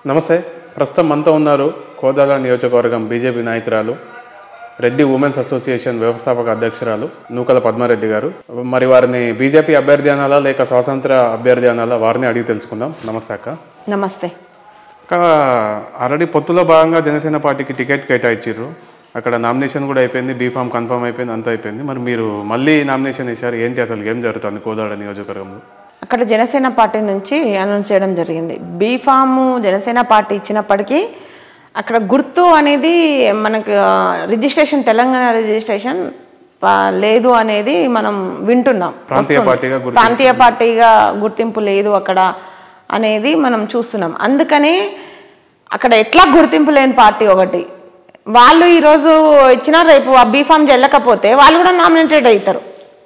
నమస్తే ప్రస్తుతం మనతో ఉన్నారు కోదాడ నియోజకవర్గం బీజేపీ నాయకురాలు రెడ్డి ఉమెన్స్ అసోసియేషన్ వ్యవస్థాపక అధ్యక్షురాలు నూకల పద్మారెడ్డి గారు మరి వారిని బీజేపీ అభ్యర్థి అనాలా లేక స్వాతంత్ర అభ్యర్థి అనాలా వారిని అడిగి తెలుసుకుందాం నమస్తే అక్క నమస్తే అక్క ఆల్రెడీ పొత్తులో భాగంగా జనసేన పార్టీకి టికెట్ కేటాయించారు అక్కడ నామినేషన్ కూడా అయిపోయింది బీఫామ్ కన్ఫర్మ్ అయిపోయింది అంతా అయిపోయింది మరి మీరు మళ్ళీ నామినేషన్ వేశారు ఏంటి అసలు ఏం జరుగుతుంది కోదాడ నియోజకవర్గంలో అక్కడ జనసేన పార్టీ నుంచి అనౌన్స్ చేయడం జరిగింది బీఫాము జనసేన పార్టీ ఇచ్చినప్పటికీ అక్కడ గుర్తు అనేది మనకు ఆ, రిజిస్ట్రేషన్ తెలంగాణ రిజిస్ట్రేషన్ ప- లేదు అనేది మనం వింటున్నాం ప్రాంతీయ వస్తుంది. పార్టీగా గుర్తింపు. ప్రాంతీయ పార్టీగా గుర్తింపు లేదు అక్కడ అనేది మనం చూస్తున్నాం అందుకని అక్కడ ఎట్లా గుర్తింపు లేని పార్టీ ఒకటి వాళ్ళు ఈరోజు ఇచ్చిన రేపు ఆ బీఫామ్ చెల్లకపోతే వాళ్ళు కూడా నామినేటెడ్ అవుతారు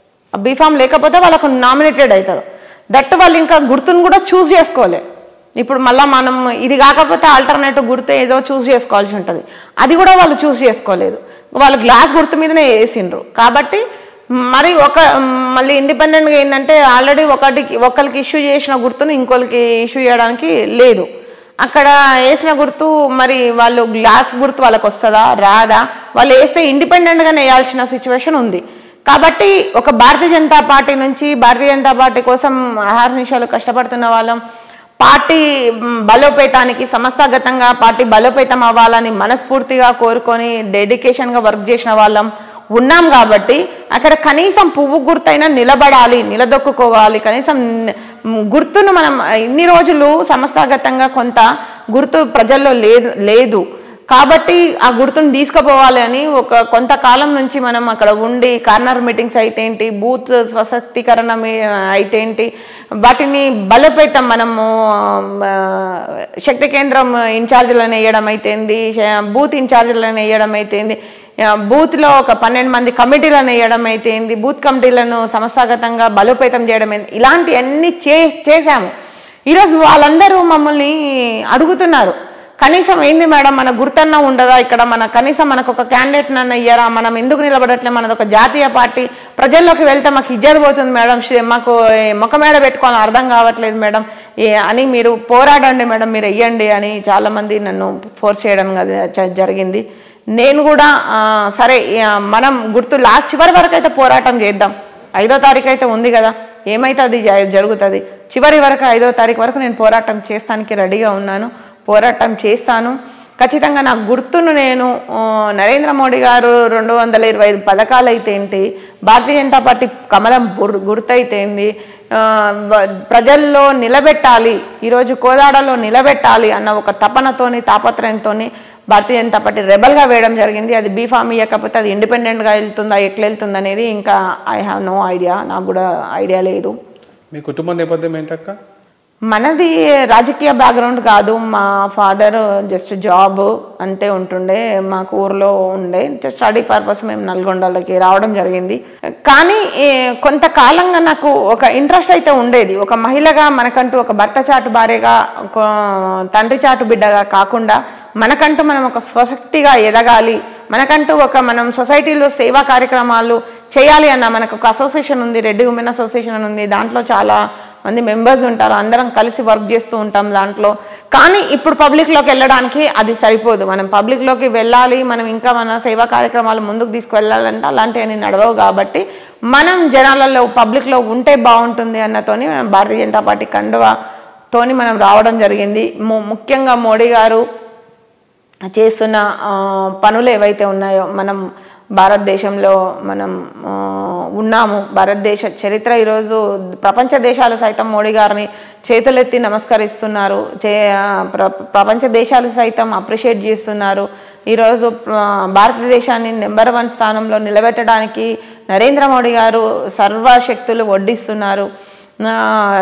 ఆ బీఫామ్ లేకపోతే వాళ్ళకు నామినేటెడ్ అవుతారు దట్ వాళ్ళు ఇంకా గుర్తును కూడా చూస్ చేసుకోలే ఇప్పుడు మళ్ళీ మనం ఇది కాకపోతే ఆల్టర్నేటివ్ గుర్తు ఏదో చూస్ చేసుకోవాల్సి ఉంటుంది అది కూడా వాళ్ళు చూస్ చేసుకోలేదు వాళ్ళు గ్లాస్ గుర్తు మీదనే వేసిండ్రు కాబట్టి మరి ఒక మళ్ళీ ఇండిపెండెంట్గా ఏంటంటే ఆల్రెడీ ఒకటికి ఒకరికి ఇష్యూ చేసిన గుర్తును ఇంకొకరికి ఇష్యూ చేయడానికి లేదు అక్కడ వేసిన గుర్తు మరి వాళ్ళు గ్లాస్ గుర్తు వాళ్ళకి వస్తుందా రాదా వాళ్ళు వేస్తే ఇండిపెండెంట్గానే వేయాల్సిన సిచ్యువేషన్ ఉంది కాబట్టి ఒక భారతీయ జనతా పార్టీ నుంచి భారతీయ జనతా పార్టీ కోసం అహర్నిశాలు కష్టపడుతున్న వాళ్ళం పార్టీ మ్, బలోపేతానికి సంస్థాగతంగా పార్టీ బలోపేతం అవ్వాలని మనస్ఫూర్తిగా కోరుకొని డెడికేషన్గా వర్క్ చేసిన వాళ్ళం ఉన్నాం కాబట్టి అక్కడ కనీసం పువ్వు గుర్తైనా నిలబడాలి నిలదొక్కుకోవాలి కనీసం న- మ్, గుర్తును మనం ఇన్ని రోజులు సంస్థాగతంగా కొంత గుర్తు ప్రజల్లో లేదు లేదు కాబట్టి ఆ గుర్తును తీసుకుపోవాలి అని ఒక కొంతకాలం నుంచి మనం అక్కడ ఉండి కార్నర్ మీటింగ్స్ అయితే ఏంటి బూత్ స్వశక్తీకరణ మీ- అయితే ఏంటి వాటిని బలోపేతం మనము ఆ, శక్తి కేంద్రం ఇన్ఛార్జీలను వేయడం అయితేంది శ- బూత్ ఇన్ఛార్జీలను వేయడం అయితేంది ఆ, బూత్లో ఒక పన్నెండు మంది కమిటీలను వేయడం అయితేంది బూత్ కమిటీలను సంస్థాగతంగా బలోపేతం చేయడం అయింది ఇలాంటివన్నీ చే చేశాము ఈరోజు వాళ్ళందరూ మమ్మల్ని అడుగుతున్నారు కనీసం ఏంది మేడం మన గుర్తన్న ఉండదా ఇక్కడ మన కనీసం మనకు ఒక క్యాండిడేట్ నన్ను ఇయ్యరా మనం ఎందుకు నిలబడట్లే మనది ఒక జాతీయ పార్టీ ప్రజల్లోకి వెళ్తే మాకు ఇజ్జత్ పోతుంది మేడం షి- మాకు ఏ, ముఖమేడ పెట్టుకోవాలని అర్థం కావట్లేదు మేడం ఏ అని మీరు పోరాడండి మేడం మీరు వెయ్యండి అని చాలామంది నన్ను ఫోర్స్ చేయడం కదా జ- జరిగింది నేను కూడా ఆ, సరే ఆ, మనం గుర్తు లాస్ట్ చివరి వరకు అయితే పోరాటం చేద్దాం ఐదో తారీఖు అయితే ఉంది కదా ఏమైతుంది జ- జరుగుతుంది చివరి వరకు ఐదో తారీఖు వరకు నేను పోరాటం చేస్తానికి రెడీగా ఉన్నాను పోరాటం చేస్తాను ఖచ్చితంగా నా గుర్తును నేను ఆ, నరేంద్ర మోడీ గారు రెండు వందల ఇరవై ఐదు పథకాలు అయితే ఏంటి భారతీయ జనతా పార్టీ కమలం గుర్- గుర్తు అయితే ఏంది ఆ, వ- ప్రజల్లో నిలబెట్టాలి ఈరోజు కోదాడలో నిలబెట్టాలి అన్న ఒక తపనతోని తాపత్రయంతోని భారతీయ జనతా పార్టీ రెబల్గా వేయడం జరిగింది అది బీఫామ్ ఇవ్వకపోతే అది ఇండిపెండెంట్గా వెళ్తుందా ఎట్లా వెళ్తుంది అనేది ఇంకా ఐ హ్యావ్ నో ఐడియా నాకు కూడా ఐడియా లేదు మీ కుటుంబ నేపథ్యం ఏంటక్క మనది రాజకీయ బ్యాక్గ్రౌండ్ కాదు మా ఫాదర్ జస్ట్ జాబ్ అంతే ఉంటుండే మాకు ఊర్లో ఉండే జస్ట్ స్టడీ పర్పస్ మేము నల్గొండలకి రావడం జరిగింది కానీ ఏ, కొంతకాలంగా నాకు ఒక ఇంట్రెస్ట్ అయితే ఉండేది ఒక మహిళగా మనకంటూ ఒక భర్త చాటు భార్యగా ఒక తండ్రి చాటు బిడ్డగా కాకుండా మనకంటూ మనం ఒక స్వశక్తిగా ఎదగాలి మనకంటూ ఒక మనం సొసైటీలో సేవా కార్యక్రమాలు చేయాలి అన్న మనకు ఒక అసోసియేషన్ ఉంది రెడ్డి ఉమెన్ అసోసియేషన్ అని ఉంది దాంట్లో చాలా మంది మెంబర్స్ ఉంటారు అందరం కలిసి వర్క్ చేస్తూ ఉంటాం దాంట్లో కానీ ఇప్పుడు పబ్లిక్లోకి వెళ్ళడానికి అది సరిపోదు మనం పబ్లిక్లోకి వెళ్ళాలి మనం ఇంకా మన సేవా కార్యక్రమాలు ముందుకు తీసుకువెళ్ళాలంటే అలాంటివన్నీ నడవవు కాబట్టి మనం జనాలలో పబ్లిక్లో ఉంటే బాగుంటుంది అన్నతోని మనం భారతీయ జనతా పార్టీ కండువతోని మనం రావడం జరిగింది ము- ముఖ్యంగా మోడీ గారు చేస్తున్న ఆ, పనులు ఏవైతే ఉన్నాయో మనం భారతదేశంలో మనం ఆ, ఉన్నాము భారతదేశ చరిత్ర ఈరోజు ప్రపంచ దేశాలు సైతం మోడీ గారిని చేతులెత్తి నమస్కరిస్తున్నారు చే ఆ, ప్ర- ప్రపంచ దేశాలు సైతం అప్రిషియేట్ చేస్తున్నారు ఈరోజు ఆ, భారతదేశాన్ని నెంబర్ వన్ స్థానంలో నిలబెట్టడానికి నరేంద్ర మోడీ గారు సర్వశక్తులు వడ్డిస్తున్నారు ఆ,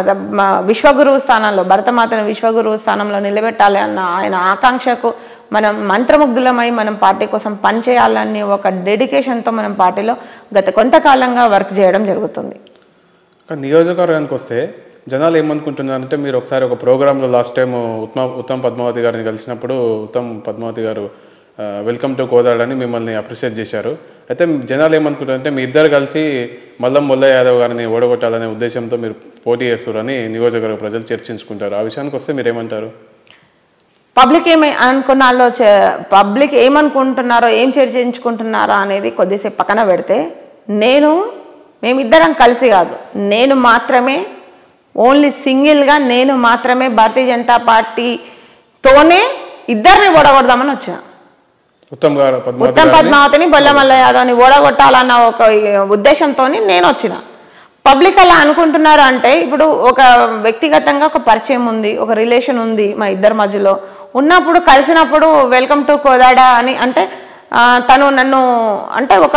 మ- విశ్వగురువు స్థానంలో భరతమాతను విశ్వగురువు స్థానంలో నిలబెట్టాలి అన్న ఆయన ఆకాంక్షకు మనం మంత్రముగ్ధులమై మనం పార్టీ కోసం పనిచేయాలని ఒక డెడికేషన్తో మనం పార్టీలో గత కొంతకాలంగా వర్క్ చేయడం జరుగుతుంది కానీ నియోజకవర్గానికి వస్తే జనాలు ఏమనుకుంటున్నారంటే మీరు ఒకసారి ఒక ప్రోగ్రాంలో లాస్ట్ టైం ఉత్తమ ఉత్తమ్ పద్మావతి గారిని కలిసినప్పుడు ఉత్తమ్ పద్మావతి గారు వెల్కమ్ టు కోదాడ్ అని మిమ్మల్ని అప్రిషియేట్ చేశారు అయితే జనాలు ఏమనుకుంటారంటే మీ ఇద్దరు కలిసి మల్లం మొల్ల యాదవ్ గారిని ఓడగొట్టాలనే ఉద్దేశంతో మీరు పోటీ చేస్తారని నియోజకవర్గ ప్రజలు చర్చించుకుంటారు ఆ విషయానికి వస్తే మీరు ఏమంటారు పబ్లిక్ ఏమి అనుకున్నాలో పబ్లిక్ ఏమనుకుంటున్నారో ఏం చర్చించుకుంటున్నారో అనేది కొద్దిసేపు పక్కన పెడితే నేను మేమిద్దరం కలిసి కాదు నేను మాత్రమే ఓన్లీ సింగిల్గా నేను మాత్రమే భారతీయ జనతా పార్టీతోనే ఇద్దరిని ఓడగొడదామని వచ్చిన ఉత్తమ్ గారు పద్మావతి ఉత్తమ్ గారిని పద్మావతిని బొల్లమల్ల యాదవ్ని ఓడగొట్టాలన్న ఒక ఉద్దేశంతో నేను వచ్చిన పబ్లిక్ అలా అనుకుంటున్నారు అంటే ఇప్పుడు ఒక వ్యక్తిగతంగా ఒక పరిచయం ఉంది ఒక రిలేషన్ ఉంది మా ఇద్దరి మధ్యలో ఉన్నప్పుడు కలిసినప్పుడు వెల్కమ్ టు కోదాడ అని అంటే ఆ, తను నన్ను అంటే ఒక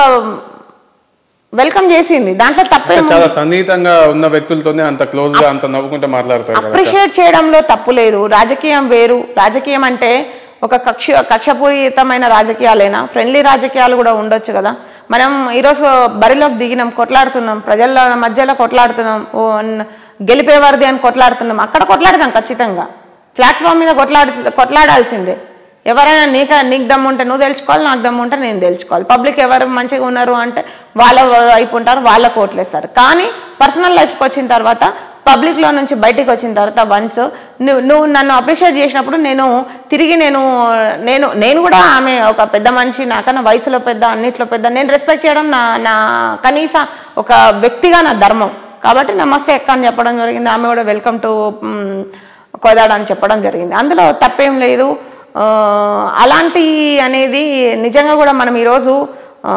వెల్కమ్ చేసింది దాంట్లో తప్పే అంటే చాలా సన్నిహితంగా ఉన్న వ్యక్తులతోనే అంత క్లోజ్ గా అంత నవ్వుకుంటూ మాట్లాడతారు కదా అప్రిషియేట్ చేయడంలో తప్పు లేదు రాజకీయం వేరు రాజకీయం అంటే ఒక కక్ష కక్షపూరితమైన రాజకీయాలేనా ఫ్రెండ్లీ రాజకీయాలు కూడా ఉండొచ్చు కదా మనం ఈరోజు బరిలోకి దిగినాం కొట్లాడుతున్నాం ప్రజల మధ్యలో కొట్లాడుతున్నాం ఓ అన్- గెలిపేవారిది అని కొట్లాడుతున్నాం అక్కడ కొట్లాడదాం ఖచ్చితంగా ప్లాట్ఫామ్ మీద కొట్లాడి కొట్లాడాల్సిందే ఎవరైనా నీక నీకు దమ్ము ఉంటే నువ్వు తెలుసుకోవాలి నాకు దమ్ము ఉంటే నేను తెలుసుకోవాలి పబ్లిక్ ఎవరు మంచిగా ఉన్నారు అంటే వాళ్ళ వైపు ఉంటారు వాళ్ళ కోట్లేస్తారు కానీ పర్సనల్ లైఫ్కి వచ్చిన తర్వాత పబ్లిక్లో నుంచి బయటికి వచ్చిన తర్వాత వన్స్ నువ్వు నువ్వు నన్ను అప్రిషియేట్ చేసినప్పుడు నేను తిరిగి నేను నేను నేను కూడా ఆమె ఒక పెద్ద మనిషి నాకన్నా వయసులో పెద్ద అన్నిట్లో పెద్ద నేను రెస్పెక్ట్ చేయడం నా నా కనీస ఒక వ్యక్తిగా నా ధర్మం కాబట్టి నమస్తే అక్క అని చెప్పడం జరిగింది ఆమె కూడా వెల్కమ్ టు కోదాడ అని చెప్పడం జరిగింది అందులో తప్పేం లేదు ఆ, అలాంటి అనేది నిజంగా కూడా మనం ఈరోజు ఆ,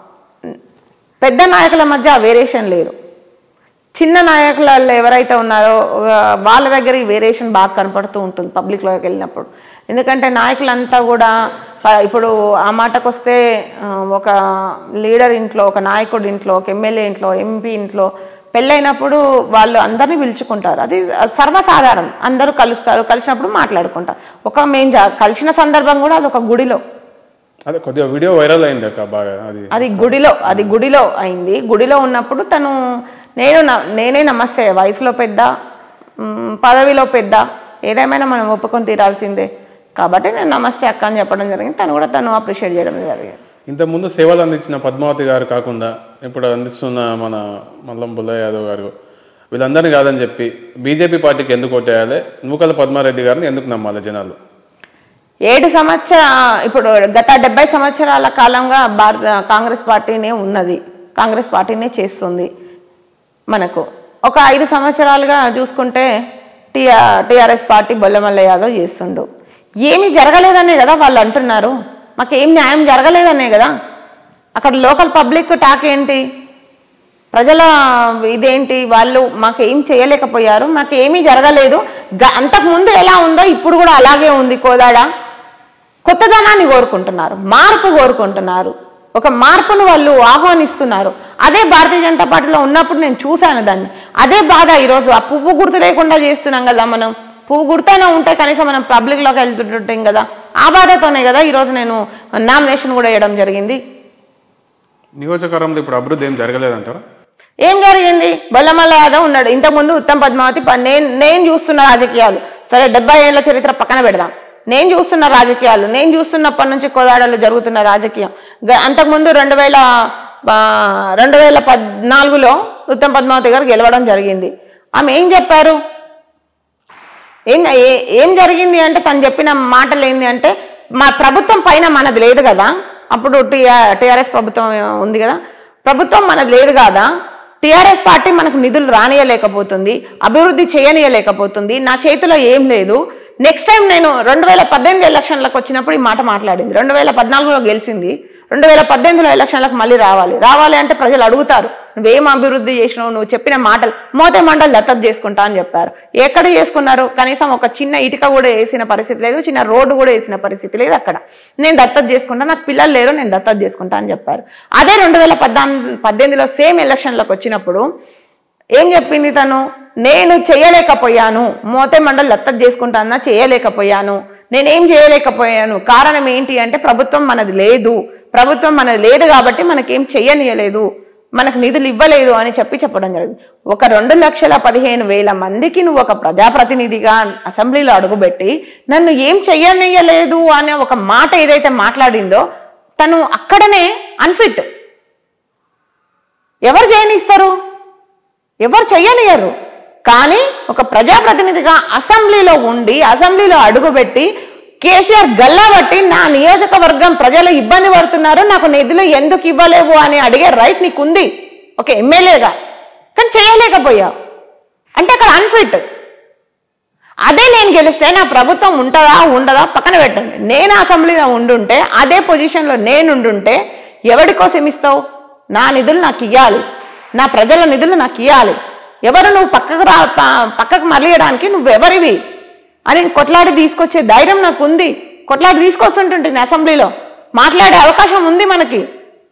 పెద్ద నాయకుల మధ్య వేరియేషన్ లేదు చిన్న నాయకులలో ఎవరైతే ఉన్నారో ఆ, వాళ్ళ దగ్గర ఈ వేరియేషన్ బాగా కనపడుతూ ఉంటుంది పబ్లిక్లోకి వెళ్ళినప్పుడు ఎందుకంటే నాయకులంతా కూడా ఆ, ఇప్పుడు ఆ మాటకు వస్తే ఆ, ఒక లీడర్ ఇంట్లో ఒక నాయకుడి ఇంట్లో ఒక ఎమ్మెల్యే ఇంట్లో ఎంపీ ఇంట్లో పెళ్ళైనప్పుడు వాళ్ళు అందరినీ పిలుచుకుంటారు అది సర్వసాధారణం అందరూ కలుస్తారు కలిసినప్పుడు మాట్లాడుకుంటారు ఒక మేము జా- కలిసిన సందర్భం కూడా అది ఒక గుడిలో అదే కొద్దిగా వీడియో వైరల్ అయింది అక్క బాగా అది అది గుడిలో అది గుడిలో అయింది గుడిలో ఉన్నప్పుడు తను నేను న- నేనే నమస్తే వయసులో పెద్ద మ్, పదవిలో పెద్ద ఏదేమైనా మనం ఒప్పుకొని తీరాల్సిందే కాబట్టి నేను నమస్తే అక్క అని చెప్పడం జరిగింది తను కూడా తను అప్రిషియేట్ చేయడం జరిగింది ఇంతకుముందు సేవలు అందించిన పద్మావతి గారు కాకుండా ఇప్పుడు అందిస్తున్న మన మల్లం బుల్లయ్య యాదవ్ గారు వీళ్ళందరినీ కాదని చెప్పి బీజేపీ పార్టీకి ఎందుకు ఓటేయాలి నూకల పద్మారెడ్డి గారిని ఎందుకు నమ్మాలి జనాలు ఏడు సంవత్సర ఇప్పుడు గత డెబ్బై సంవత్సరాల కాలంగా భారత కాంగ్రెస్ పార్టీనే ఉన్నది కాంగ్రెస్ పార్టీనే చేస్తుంది మనకు ఒక ఐదు సంవత్సరాలుగా చూసుకుంటే TR TRS party Bollamalla Yadav చేస్తుండు ఏమీ జరగలేదనే కదా వాళ్ళు అంటున్నారు మాకు ఏం న్యాయం జరగలేదనే కదా అక్కడ లోకల్ పబ్లిక్ టాక్ ఏంటి ప్రజల ఇదేంటి వాళ్ళు మాకు ఏం చేయలేకపోయారు మాకు ఏమీ జరగలేదు గ- అంతకుముందు ఎలా ఉందో ఇప్పుడు కూడా అలాగే ఉంది కోదాడ కొత్తదనాన్ని కోరుకుంటున్నారు మార్పు కోరుకుంటున్నారు ఒక మార్పును వాళ్ళు ఆహ్వానిస్తున్నారు అదే భారతీయ జనతా పార్టీలో ఉన్నప్పుడు నేను చూశాను దాన్ని అదే బాధ ఈరోజు ఆ పువ్వు గుర్తు లేకుండా చేస్తున్నాం కదా మనం పువ్వు గుర్తైనా ఉంటే కనీసం మనం పబ్లిక్లోకి వెళ్తుంటాం కదా ఆ బాధతోనే కదా ఈరోజు నేను నామినేషన్ కూడా వేయడం జరిగింది నియోజకవర్గంలో ఇప్పుడు అభివృద్ధి ఏం జరగలేదంటారా ఏం జరిగింది బొల్లమల్ల యాదవ్ ఉన్నాడు ఇంతకుముందు ఉత్తమ్ పద్మావతి ప- నేను నేను చూస్తున్న రాజకీయాలు సరే డెబ్బై ఏళ్ళ చరిత్ర పక్కన పెడదాం నేను చూస్తున్న రాజకీయాలు నేను చూస్తున్నప్పటి నుంచి కోదాడలో జరుగుతున్న రాజకీయం గ- అంతకుముందు రెండు వేల ఆ, రెండు వేల పద్నాలుగులో ఉత్తమ్ పద్మావతి గారు గెలవడం జరిగింది ఆమె ఏం చెప్పారు ఏం ఏ- ఏం జరిగింది అంటే తను చెప్పిన మాటలు ఏంది అంటే మా ప్రభుత్వం పైన మనది లేదు కదా అప్పుడు టీఆర్ టీఆర్ఎస్ ప్రభుత్వం ఉంది కదా ప్రభుత్వం మనది లేదు కదా టీఆర్ఎస్ పార్టీ మనకు నిధులు రానియలేకపోతుంది అభివృద్ధి చేయనీయలేకపోతుంది నా చేతిలో ఏం లేదు నెక్స్ట్ టైం నేను రెండు వేల పద్దెనిమిది ఎలక్షన్లకు వచ్చినప్పుడు ఈ మాట మాట్లాడింది రెండు వేల పద్నాలుగులో గెలిచింది రెండు వేల పద్దెనిమిదిలో ఎలక్షన్లకు మళ్ళీ రావాలి రావాలి అంటే ప్రజలు అడుగుతారు నువ్వేం అభివృద్ధి చేసినావు నువ్వు చెప్పిన మాటలు మోతే మండలు దత్తత చేసుకుంటా అని చెప్పారు ఎక్కడ చేసుకున్నారు కనీసం ఒక చిన్న ఇటుక కూడా వేసిన పరిస్థితి లేదు చిన్న రోడ్డు కూడా వేసిన పరిస్థితి లేదు అక్కడ నేను దత్తత చేసుకుంటా నాకు పిల్లలు లేరు నేను దత్తత చేసుకుంటా అని చెప్పారు అదే రెండు వేల పద్నాలుగు పద్దెనిమిదిలో సేమ్ ఎలక్షన్లకు వచ్చినప్పుడు ఏం చెప్పింది తను నేను చేయలేకపోయాను మోతే మండలి దత్తత చేసుకుంటానా చేయలేకపోయాను నేనేం చేయలేకపోయాను కారణం ఏంటి అంటే ప్రభుత్వం మనది లేదు ప్రభుత్వం మనది లేదు కాబట్టి మనకేం చెయ్యనియలేదు మనకు నిధులు ఇవ్వలేదు అని చెప్పి చెప్పడం జరిగింది ఒక రెండు లక్షల పదిహేను వేల మందికి నువ్వు ఒక ప్రజాప్రతినిధిగా అసెంబ్లీలో అడుగుపెట్టి నన్ను ఏం చెయ్యనియలేదు అనే ఒక మాట ఏదైతే మాట్లాడిందో తను అక్కడనే అన్ఫిట్ ఎవరు చేయనిస్తారు ఎవరు చెయ్యనియరు కానీ ఒక ప్రజాప్రతినిధిగా అసెంబ్లీలో ఉండి అసెంబ్లీలో అడుగుపెట్టి కేసీఆర్ గల్లాబట్టి నా నియోజకవర్గం ప్రజలు ఇబ్బంది పడుతున్నారు నాకు నిధులు ఎందుకు ఇవ్వలేవు అని అడిగే రైట్ నీకు ఉంది ఒక ఎమ్మెల్యేగా కానీ చేయలేకపోయావు అంటే అక్కడ అన్ఫిట్ అదే నేను గెలిస్తే నా ప్రభుత్వం ఉంటుందా ఉండదా పక్కన పెట్టండి నేను అసెంబ్లీలో ఉండుంటే అదే పొజిషన్లో నేను ఉండుంటే ఎవరి కోసం ఇస్తావు నా నిధులు నాకు ఇవ్వాలి నా ప్రజల నిధులు నాకు ఇవ్వాలి ఎవరు నువ్వు పక్కకు రా ప- పక్కకు మరలియడానికి నువ్వు ఎవరివి అని కొట్లాడి తీసుకొచ్చే ధైర్యం నాకు ఉంది కొట్లాడి తీసుకొస్తుంటుంటే అసెంబ్లీలో మాట్లాడే అవకాశం ఉంది మనకి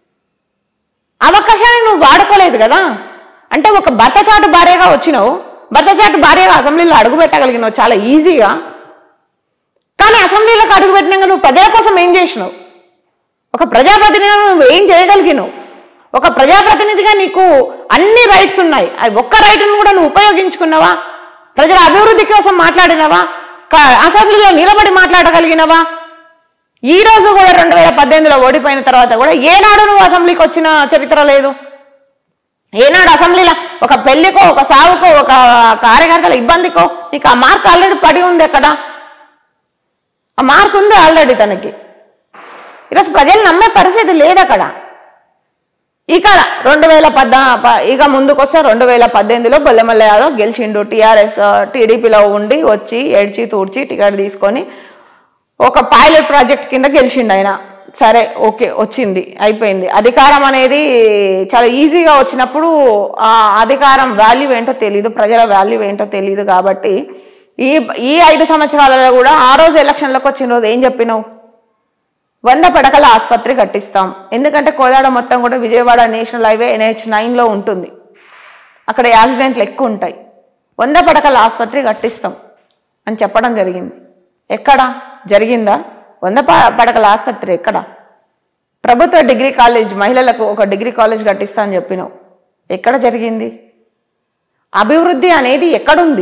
అవకాశాన్ని నువ్వు వాడుకోలేదు కదా అంటే ఒక భర్త చాటు భార్యగా వచ్చినావు భర్త చాటు భార్యగా అసెంబ్లీలో అడుగు పెట్టగలిగినావు చాలా ఈజీగా కానీ అసెంబ్లీలోకి అడుగు పెట్టినాక నువ్వు ప్రజల కోసం ఏం చేసినావు ఒక ప్రజాప్రతినిధిగా నువ్వు ఏం చేయగలిగినావు ఒక ప్రజాప్రతినిధిగా నీకు అన్ని రైట్స్ ఉన్నాయి అది ఒక్క రైట్ను కూడా నువ్వు ఉపయోగించుకున్నావా ప్రజల అభివృద్ధి కోసం మాట్లాడినవా క- అసెంబ్లీలో నిలబడి మాట్లాడగలిగినవా ఈ రోజు కూడా రెండు వేల పద్దెనిమిదిలో ఓడిపోయిన తర్వాత కూడా ఏనాడు నువ్వు అసెంబ్లీకి వచ్చిన చరిత్ర లేదు ఏనాడు అసెంబ్లీలో ఒక పెళ్లికో ఒక సావుకో ఒక కార్యకర్తల ఇబ్బందికో నీకు ఆ మార్క్ ఆల్రెడీ పడి ఉంది అక్కడ ఆ మార్క్ ఉంది ఆల్రెడీ తనకి ఈరోజు ప్రజలు నమ్మే పరిస్థితి లేదు అక్కడ ఇక రెండు వేల పద్దా ప- ఇక ముందుకు వస్తే రెండు వేల పద్దెనిమిదిలో బొల్లెమల్ల యాదవ్ గెలిచిండు టీఆర్ఎస్ టీడీపీలో ఉండి వచ్చి ఏడ్చి తూడ్చి టికెట్ తీసుకొని ఒక పైలట్ ప్రాజెక్ట్ కింద గెలిచిండు ఆయన సరే ఓకే వచ్చింది అయిపోయింది అధికారం అనేది చాలా ఈజీగా వచ్చినప్పుడు ఆ అధికారం వాల్యూ ఏంటో తెలియదు ప్రజల వాల్యూ ఏంటో తెలియదు కాబట్టి ఈ ఈ ఐదు సంవత్సరాలలో కూడా ఆ రోజు ఎలక్షన్లకు వచ్చిన రోజు ఏం చెప్పినావు వంద పడకల ఆసుపత్రి కట్టిస్తాం ఎందుకంటే కోదాడ మొత్తం కూడా విజయవాడ నేషనల్ హైవే ఎన్హెచ్ నైన్లో ఉంటుంది అక్కడ యాక్సిడెంట్లు ఎక్కువ ఉంటాయి వంద పడకల ఆసుపత్రి కట్టిస్తాం అని చెప్పడం జరిగింది ఎక్కడ జరిగిందా వంద ప- పడకల ఆసుపత్రి ఎక్కడ ప్రభుత్వ డిగ్రీ కాలేజ్ మహిళలకు ఒక డిగ్రీ కాలేజ్ కట్టిస్తా అని చెప్పినావు ఎక్కడ జరిగింది అభివృద్ధి అనేది ఎక్కడుంది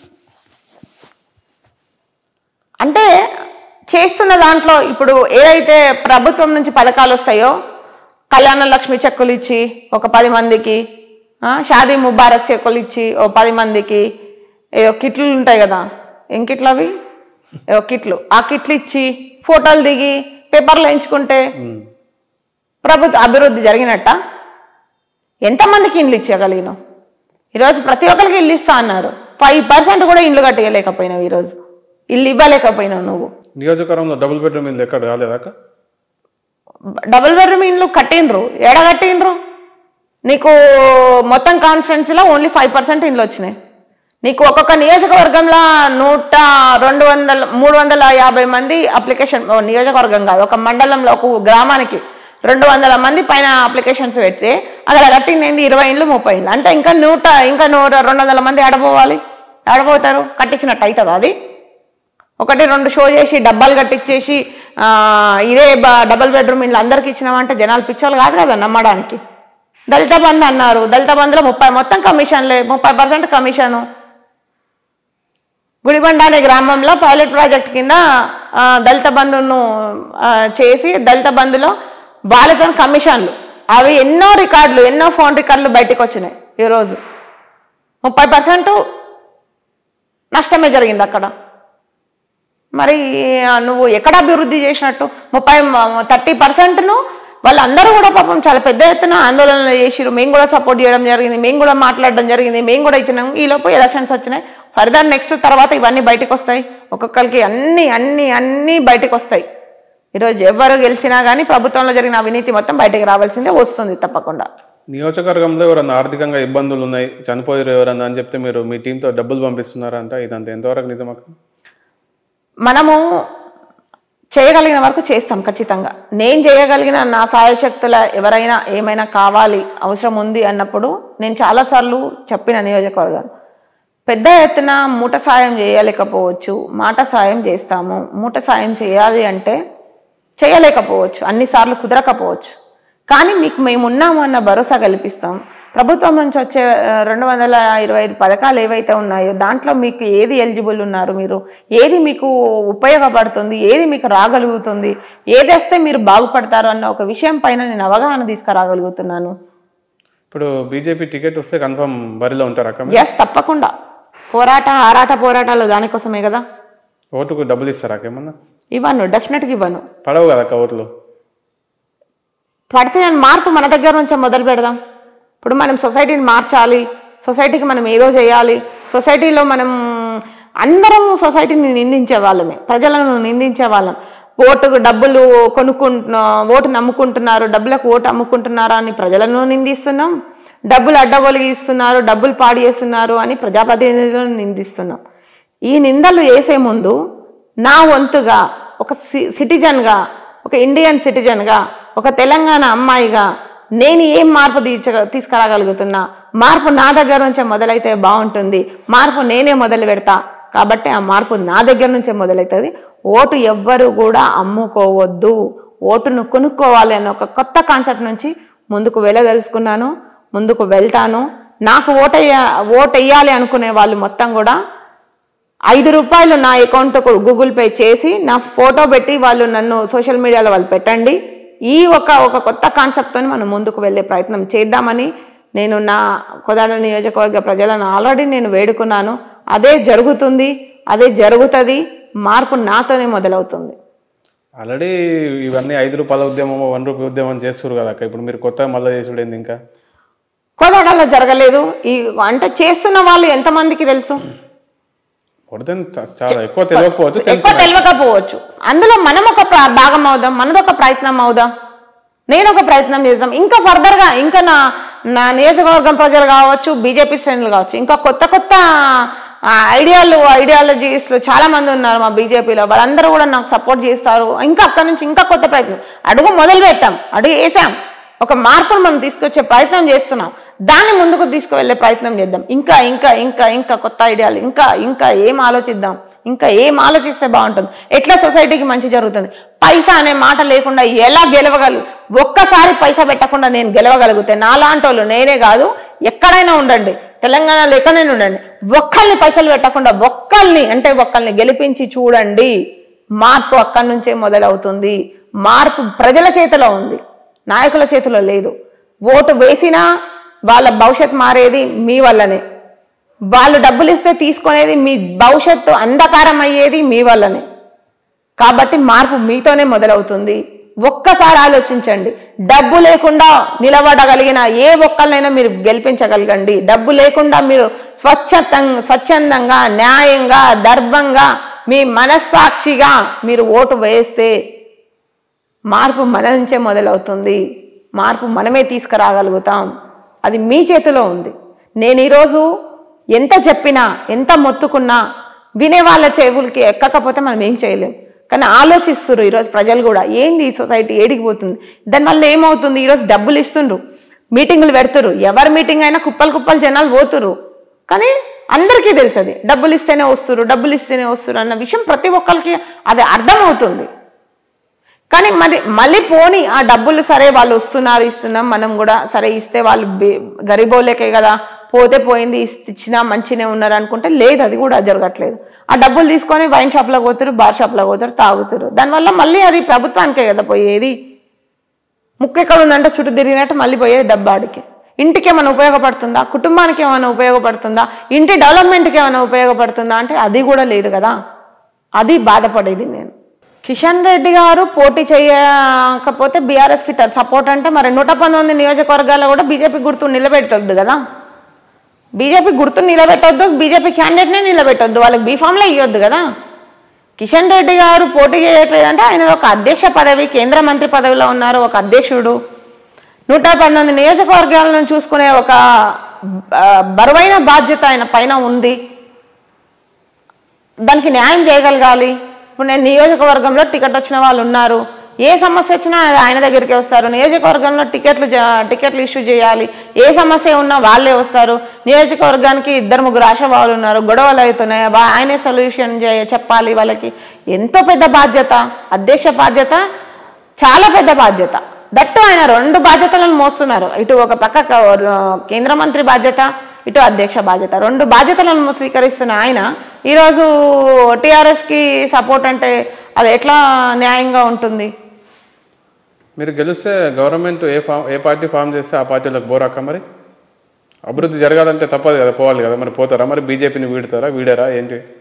అంటే చేస్తున్న దాంట్లో ఇప్పుడు ఏదైతే ప్రభుత్వం నుంచి పథకాలు వస్తాయో కళ్యాణ లక్ష్మి చెక్కులు ఇచ్చి ఒక పది మందికి ఆ, షాదీ ముబారక్ చెక్కులు ఇచ్చి ఓ పది మందికి ఏదో కిట్లు ఉంటాయి కదా ఏం కిట్లు అవి ఏవో కిట్లు ఆ కిట్లు ఇచ్చి ఫోటోలు దిగి పేపర్లు ఎంచుకుంటే ప్రభుత్వ అభివృద్ధి జరిగినట్ట ఎంతమందికి ఇండ్లు ఇచ్చగలిగినావు ఈరోజు ప్రతి ఒక్కరికి ఇల్లు ఇస్తా అన్నారు ఫైవ్ పర్సెంట్ కూడా ఇండ్లు కట్టేయలేకపోయినావు ఈరోజు ఇల్లు ఇవ్వలేకపోయినావు నువ్వు నియోజకవర్గంలో డబుల్ బెడ్రూమ్ ఇల్లు ఎక్కడ రాలేదాక డబుల్ బెడ్రూమ్ ఇండ్లు కట్టిండ్రు ఏడ కట్టిండ్రు నీకు మొత్తం కాన్స్టిట్యున్సీలో ఓన్లీ ఫైవ్ పర్సెంట్ ఇండ్లు వచ్చినాయి నీకు ఒక్కొక్క నియోజకవర్గంలో నూట రెండు వందల మూడు వందల యాభై మంది అప్లికేషన్ ఓ నియోజకవర్గం కాదు ఒక మండలంలో ఒక గ్రామానికి రెండు వందల మంది పైన అప్లికేషన్స్ పెడితే అక్కడ కట్టింది ఏంది ఇరవై ఇండ్లు ముప్పై ఇండ్లు అంటే ఇంకా నూట ఇంకా నూట రెండు వందల మంది ఆడపోవాలి ఆడపోతారు కట్టించినట్టు అవుతుందా అది ఒకటి రెండు షో చేసి డబ్బాలు కట్టించేసి ఆ, ఇదే బ- డబుల్ బెడ్రూమ్ ఇల్లు అందరికి ఇచ్చినామంటే జనాలు పిచ్చోళ్ళు కాదు కదా నమ్మడానికి దళిత బంధు అన్నారు దళిత బంధులో ముప్పై మొత్తం కమిషన్లే ముప్పై పర్సెంట్ కమిషను గుడిబండ అనే గ్రామంలో పైలట్ ప్రాజెక్ట్ కింద ఆ, దళిత బంధును ఆ, చేసి దళిత బంధులో వాళ్ళతో కమిషన్లు అవి ఎన్నో రికార్డులు ఎన్నో ఫోన్ రికార్డులు బయటకు వచ్చినాయి ఈరోజు ముప్పై పర్సెంట్ నష్టమే జరిగింది అక్కడ మరి ఆ, నువ్వు ఎక్కడ అభివృద్ధి చేసినట్టు ముప్పై థర్టీ పర్సెంట్ను వాళ్ళందరూ కూడా పాపం చాలా పెద్ద ఎత్తున ఆందోళనలు చేసిరు మేము కూడా సపోర్ట్ చేయడం జరిగింది మేము కూడా మాట్లాడడం జరిగింది మేము కూడా ఇచ్చినాం ఈలోపు ఎలక్షన్స్ వచ్చినాయి ఫర్దర్ నెక్స్ట్ తర్వాత ఇవన్నీ బయటకు వస్తాయి ఒక్కొక్కరికి అన్ని అన్ని అన్ని బయటకు వస్తాయి ఈరోజు ఎవరు గెలిచినా కానీ ప్రభుత్వంలో జరిగిన అవినీతి మొత్తం బయటకు రావాల్సిందే వస్తుంది తప్పకుండా నియోజకవర్గంలో ఎవరన్నా ఆర్థికంగా ఇబ్బందులు ఉన్నాయి చనిపోయారు ఎవరన్నా అని చెప్తే మీరు మీ టీంతో డబ్బులు పంపిస్తున్నారా అంట ఇదంతా ఎంతవరకు నిజమక్క మనము చేయగలిగిన వరకు చేస్తాం ఖచ్చితంగా నేను చేయగలిగిన నా సాయశక్తుల ఎవరైనా ఏమైనా కావాలి అవసరం ఉంది అన్నప్పుడు నేను చాలాసార్లు చెప్పిన నియోజకవర్గం పెద్ద ఎత్తున మూట సాయం చేయలేకపోవచ్చు మాట సాయం చేస్తాము మూట సాయం చేయాలి అంటే చేయలేకపోవచ్చు అన్నిసార్లు కుదరకపోవచ్చు కానీ మీకు మేము ఉన్నాము అన్న భరోసా కల్పిస్తాం ప్రభుత్వం నుంచి వచ్చే ఆ, రెండు వందల ఇరవై ఐదు పథకాలు ఏవైతే ఉన్నాయో దాంట్లో మీకు ఏది ఎలిజిబుల్ ఉన్నారు మీరు ఏది మీకు ఉపయోగపడుతుంది ఏది మీకు రాగలుగుతుంది ఏది వస్తే మీరు బాగుపడతారు అన్న ఒక విషయం పైన నేను అవగాహన తీసుకురాగలుగుతున్నాను ఇప్పుడు బీజేపీ టికెట్ వస్తే కన్ఫర్మ్ బరిలో ఉంటారు అక్క మీరు? ఎస్ తప్పకుండా పోరాట ఆరాట పోరాటాలు దానికోసమే కదా ఓటుకు డబ్బులు ఇస్తారా ఏమన్నా ఇవ్వను డెఫినెట్గా ఇవ్వను పడవు కదా అక్క ఓట్లు పడితే మార్పు మన దగ్గర నుంచే మొదలు పెడదాం ఇప్పుడు మనం సొసైటీని మార్చాలి సొసైటీకి మనం ఏదో చేయాలి సొసైటీలో మనం అందరం సొసైటీని నిందించే వాళ్ళమే ప్రజలను నిందించే వాళ్ళం ఓటుకు డబ్బులు కొనుక్కుంటున్నా ఓటు నమ్ముకుంటున్నారు డబ్బులకు ఓటు అమ్ముకుంటున్నారా అని ప్రజలను నిందిస్తున్నాం డబ్బులు అడ్డగొలిగిస్తున్నారు డబ్బులు పాడు చేస్తున్నారు అని ప్రజాప్రతినిధులను నిందిస్తున్నాం ఈ నిందలు వేసే ముందు నా వంతుగా ఒక సి సిటిజన్గా ఒక ఇండియన్ సిటిజన్గా ఒక తెలంగాణ అమ్మాయిగా నేను ఏం మార్పు తీర్చ తీసుకురాగలుగుతున్నా మార్పు నా దగ్గర నుంచే మొదలైతే బాగుంటుంది మార్పు నేనే మొదలు పెడతా కాబట్టి ఆ మార్పు నా దగ్గర నుంచే మొదలవుతుంది ఓటు ఎవ్వరు కూడా అమ్ముకోవద్దు ఓటును కొనుక్కోవాలి అనే ఒక కొత్త కాన్సెప్ట్ నుంచి ముందుకు వెళ్ళదలుచుకున్నాను ముందుకు వెళ్తాను నాకు ఓటయ్య ఓటు వేయాలి అనుకునే వాళ్ళు మొత్తం కూడా ఐదు రూపాయలు నా అకౌంట్కు గూగుల్ పే చేసి నా ఫోటో పెట్టి వాళ్ళు నన్ను సోషల్ మీడియాలో వాళ్ళు పెట్టండి ఈ ఒక ఒక కొత్త కాన్సెప్ట్తో మనం ముందుకు వెళ్ళే ప్రయత్నం చేద్దామని నేను నా కొదాడ నియోజకవర్గ ప్రజలను ఆల్రెడీ నేను వేడుకున్నాను అదే జరుగుతుంది అదే జరుగుతుంది మార్పు నాతోనే మొదలవుతుంది ఆల్రెడీ ఇవన్నీ ఐదు రూపాయల ఉద్యమం వన్ రూపాయ ఉద్యమం చేస్తారు కదా అక్క ఇప్పుడు మీరు కొత్తగా మళ్ళీ చేసుడు ఏంది ఇంకా కోదాడలో జరగలేదు ఈ అంటే చేస్తున్న వాళ్ళు ఎంతమందికి తెలుసు కొడితే చాలా ఎక్కువ తెలియకపోవచ్చు ఎక్కువ తెలుసు తెలియకపోవచ్చు అందులో మనం ఒక ప్ర- భాగం అవుదాం మనది ఒక ప్రయత్నం అవుదాం నేను ఒక ప్రయత్నం చేద్దాం ఇంకా ఫర్దర్ గా ఇంకా నా నా నియోజకవర్గం ప్రజలు కావచ్చు బీజేపీ శ్రేణులు కావచ్చు ఇంకా కొత్త కొత్త ఆ, ఐడియాలు ఐడియాలజీస్లు చాలా మంది ఉన్నారు మా బీజేపీలో వాళ్ళందరూ కూడా నాకు సపోర్ట్ చేస్తారు ఇంకా అక్కడ నుంచి ఇంకా కొత్త ప్రయత్నం అడుగు మొదలు పెట్టాం అడుగు వేసాం ఒక మార్పును మనం తీసుకొచ్చే ప్రయత్నం చేస్తున్నాం దాన్ని ముందుకు తీసుకువెళ్ళే ప్రయత్నం చేద్దాం ఇంకా ఇంకా ఇంకా ఇంకా కొత్త ఐడియాలు ఇంకా ఇంకా ఏం ఆలోచిద్దాం ఇంకా ఏం ఆలోచిస్తే బాగుంటుంది ఎట్లా సొసైటీకి మంచి జరుగుతుంది పైసా అనే మాట లేకుండా ఎలా గెలవగలు ఒక్కసారి పైసా పెట్టకుండా నేను గెలవగలిగితే నాలాంటి వాళ్ళు నేనే కాదు ఎక్కడైనా ఉండండి తెలంగాణలో ఎక్కడైనా ఉండండి ఒక్కల్ని పైసలు పెట్టకుండా ఒక్కల్ని అంటే ఒక్కల్ని గెలిపించి చూడండి మార్పు అక్కడి నుంచే మొదలవుతుంది మార్పు ప్రజల చేతిలో ఉంది నాయకుల చేతిలో లేదు ఓటు వేసినా వాళ్ళ భవిష్యత్ మారేది మీ వల్లనే వాళ్ళు డబ్బులు ఇస్తే తీసుకునేది మీ భవిష్యత్తు అంధకారం అయ్యేది మీ వల్లనే కాబట్టి మార్పు మీతోనే మొదలవుతుంది ఒక్కసారి ఆలోచించండి డబ్బు లేకుండా నిలబడగలిగిన ఏ ఒక్కరినైనా మీరు గెలిపించగలగండి డబ్బు లేకుండా మీరు స్వచ్ఛత స్వచ్ఛందంగా న్యాయంగా దర్భంగా మీ మనస్సాక్షిగా మీరు ఓటు వేస్తే మార్పు మన నుంచే మొదలవుతుంది మార్పు మనమే తీసుకురాగలుగుతాం అది మీ చేతిలో ఉంది నేను ఈరోజు ఎంత చెప్పినా ఎంత మొత్తుకున్నా వినే వాళ్ళ చెవులకి ఎక్కకపోతే మనం ఏం చేయలేం కానీ ఆలోచిస్తున్నారు ఈరోజు ప్రజలు కూడా ఏంది ఈ సొసైటీ ఏడికి పోతుంది దానివల్ల ఏమవుతుంది ఈరోజు డబ్బులు ఇస్తుండ్రు మీటింగులు పెడుతురు ఎవరి మీటింగ్ అయినా కుప్పలు కుప్పలు జనాలు పోతురు కానీ అందరికీ తెలుసు అది డబ్బులు ఇస్తేనే వస్తురు డబ్బులు ఇస్తేనే వస్తురు అన్న విషయం ప్రతి ఒక్కరికి అది అర్థమవుతుంది కానీ మరి మళ్ళీ పోని ఆ డబ్బులు సరే వాళ్ళు వస్తున్నారు ఇస్తున్నాం మనం కూడా సరే ఇస్తే వాళ్ళు బే- గరీబోలేకే కదా పోతే పోయింది ఇస్- ఇచ్చినా మంచినే ఉన్నారు అనుకుంటే లేదు అది కూడా జరగట్లేదు ఆ డబ్బులు తీసుకొని వైన్ షాప్లో పోతారు బార్ షాప్లో పోతారు తాగుతారు దానివల్ల మళ్ళీ అది ప్రభుత్వానికే కదా పోయేది ముక్కు ఎక్కడ ఉందంటే చుట్టూ తిరిగినట్టు మళ్ళీ పోయేది డబ్బాడికి ఇంటికి ఏమైనా ఉపయోగపడుతుందా కుటుంబానికి ఏమైనా ఉపయోగపడుతుందా ఇంటి డెవలప్మెంట్కి ఏమైనా ఉపయోగపడుతుందా అంటే అది కూడా లేదు కదా అది బాధపడేది నేను కిషన్ రెడ్డి గారు పోటీ చేయకపోతే బీఆర్ఎస్కి సపోర్ట్ అంటే మరి నూట పంతొమ్మిది నియోజకవర్గాల్లో కూడా బీజేపీ గుర్తు నిలబెట్టొద్దు కదా బీజేపీ గుర్తు నిలబెట్టొద్దు బీజేపీ క్యాండిడేట్నే నిలబెట్టొద్దు వాళ్ళకి బీఫామ్లో ఇవ్వద్దు కదా కిషన్ రెడ్డి గారు పోటీ చేయట్లేదంటే ఆయన ఒక అధ్యక్ష పదవి కేంద్ర మంత్రి పదవిలో ఉన్నారు ఒక అధ్యక్షుడు నూట పంతొమ్మిది నియోజకవర్గాలను చూసుకునే ఒక ఆ, బరువైన బాధ్యత ఆయన పైన ఉంది దానికి న్యాయం చేయగలగాలి ఇప్పుడు నేను నియోజకవర్గంలో టికెట్ వచ్చిన వాళ్ళు ఉన్నారు ఏ సమస్య వచ్చినా అది ఆయన దగ్గరికి వస్తారు నియోజకవర్గంలో టికెట్లు జ- టికెట్లు ఇష్యూ చేయాలి ఏ సమస్య ఉన్నా వాళ్ళే వస్తారు నియోజకవర్గానికి ఇద్దరు ముగ్గురు ఆశావాళ్ళు ఉన్నారు గొడవలు అవుతున్నాయి వా- ఆయనే సొల్యూషన్ చే చెప్పాలి వాళ్ళకి ఎంతో పెద్ద బాధ్యత అధ్యక్ష బాధ్యత చాలా పెద్ద బాధ్యత దట్టు ఆయన రెండు బాధ్యతలను మోస్తున్నారు ఇటు ఒక పక్క క- కేంద్ర మంత్రి బాధ్యత ఇటు అధ్యక్ష బాధ్యత రెండు బాధ్యతలను స్వీకరిస్తున్న ఆయన ఈరోజు టీఆర్ఎస్కి సపోర్ట్ అంటే అది ఎట్లా న్యాయంగా ఉంటుంది మీరు గెలిస్తే గవర్నమెంట్ ఏ ఫామ్ ఏ పార్టీ ఫామ్ చేస్తే ఆ పార్టీలకు బోరాక మరి అభివృద్ధి జరగాలంటే తప్పదు కదా పోవాలి కదా మరి పోతారా మరి బీజేపీని వీడతారా వీడారా ఏంటి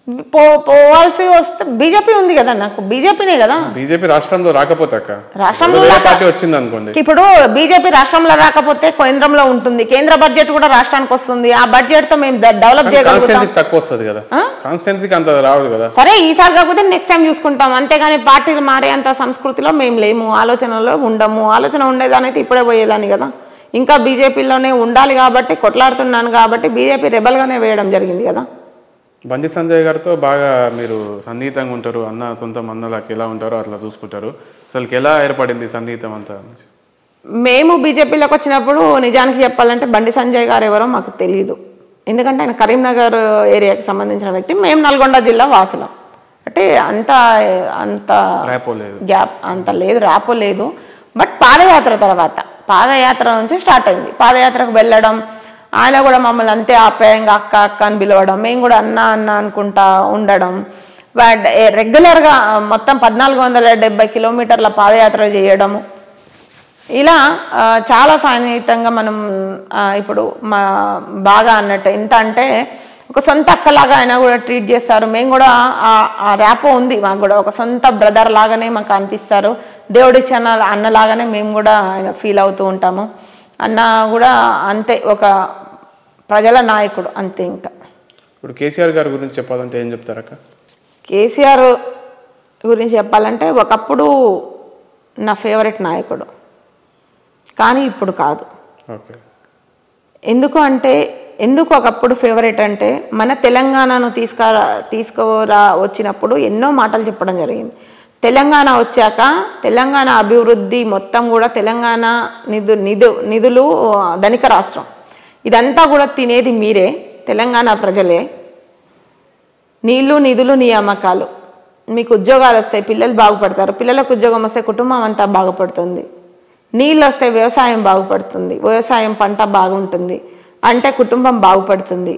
పో పోవాల్సి వస్తే బీజేపీ ఉంది కదా నాకు బీజేపీనే కదా బీజేపీ రాష్ట్రంలో రాకపోతే అక్క రాష్ట్రంలో వేరే రాక- పార్టీ వచ్చింది అనుకోండి ఇప్పుడు బీజేపీ రాష్ట్రంలో రాకపోతే కేంద్రంలో ఉంటుంది కేంద్ర బడ్జెట్ కూడా రాష్ట్రానికి వస్తుంది ఆ బడ్జెట్ తో మేము డెవలప్ చేయగలుగుతాం కాన్స్టిట్యున్సీకి తక్కువ వస్తుంది కదా కాన్స్టిట్యున్సీకి అంత రాదు కదా సరే ఈసారి కాకపోతే నెక్స్ట్ టైం చూసుకుంటాం అంతేగాని పార్టీలు మారేంత సంస్కృతిలో మేము లేము ఆలోచనలో ఉండము ఆలోచన ఉండేదానైతే ఇప్పుడే పోయేదాన్ని కదా ఇంకా బీజేపీలోనే ఉండాలి కాబట్టి కొట్లాడుతున్నాను కాబట్టి బీజేపీ రెబల్గానే వేయడం జరిగింది కదా బండి సంజయ్ గారితో బాగా మీరు సన్నిహితంగా ఉంటారు అన్న సొంతం అన్నలాకి ఎలా ఉంటారో అట్లా చూసుకుంటారు అసలుకి ఎలా ఏర్పడింది సన్నిహితం అంతా మేము బీజేపీలోకి వచ్చినప్పుడు నిజానికి చెప్పాలంటే బండి సంజయ్ గారు ఎవరో మాకు తెలియదు ఎందుకంటే ఆయన కరీంనగర్ ఏరియాకి సంబంధించిన వ్యక్తి మేము నల్గొండ జిల్లా వాసులం అంటే అంత అంత ర్యాపో లేదు గ్యాప్ అంత లేదు రాపో లేదు బట్ పాదయాత్ర తర్వాత పాదయాత్ర నుంచి స్టార్ట్ అయింది పాదయాత్రకు వెళ్ళడం ఆయన కూడా మమ్మల్ని అంతే ఆప్యాయంగా అక్క అక్క అని పిలవడం మేము కూడా అన్న అన్న అనుకుంటా ఉండడం వా- ఏ- రెగ్యులర్గా మొత్తం పద్నాలుగు వందల డెబ్బై కిలోమీటర్ల పాదయాత్ర చేయడము ఇలా ఆ, చాలా సన్నిహితంగా మనం ఆ, ఇప్పుడు మా బాగా అన్నట్టు ఎంత అంటే ఒక సొంత అక్కలాగా ఆయన కూడా ట్రీట్ చేస్తారు మేము కూడా ఆ- ఆ ర్యాపో ఉంది మాకు కూడా ఒక సొంత బ్రదర్ లాగానే మాకు అనిపిస్తారు దేవుడిచ్చిన అన్నలాగానే మేము కూడా ఆయన ఫీల్ అవుతూ ఉంటాము అన్న కూడా అంతే ఒక ప్రజల నాయకుడు అంతే ఇంకా ఇప్పుడు కేసీఆర్ గారి గురించి చెప్పాలంటే ఏం చెప్తారక్క కేసీఆర్ గురించి చెప్పాలంటే ఒకప్పుడు నా ఫేవరెట్ నాయకుడు కానీ ఇప్పుడు కాదు ఓకే ఎందుకు అంటే ఎందుకు ఒకప్పుడు ఫేవరెట్ అంటే మన తెలంగాణను తీసుకురా తీసుకురా వచ్చినప్పుడు ఎన్నో మాటలు చెప్పడం జరిగింది తెలంగాణ వచ్చాక తెలంగాణ అభివృద్ధి మొత్తం కూడా తెలంగాణ నిధు నిధు నిధులు ధనిక రాష్ట్రం ఇదంతా కూడా తినేది మీరే తెలంగాణ ప్రజలే నీళ్లు నిధులు నియామకాలు మీకు ఉద్యోగాలు వస్తాయి పిల్లలు బాగుపడతారు పిల్లలకు ఉద్యోగం వస్తే కుటుంబం అంతా బాగుపడుతుంది నీళ్ళు వస్తే వ్యవసాయం బాగుపడుతుంది వ్యవసాయం పంట బాగుంటుంది అంటే కుటుంబం బాగుపడుతుంది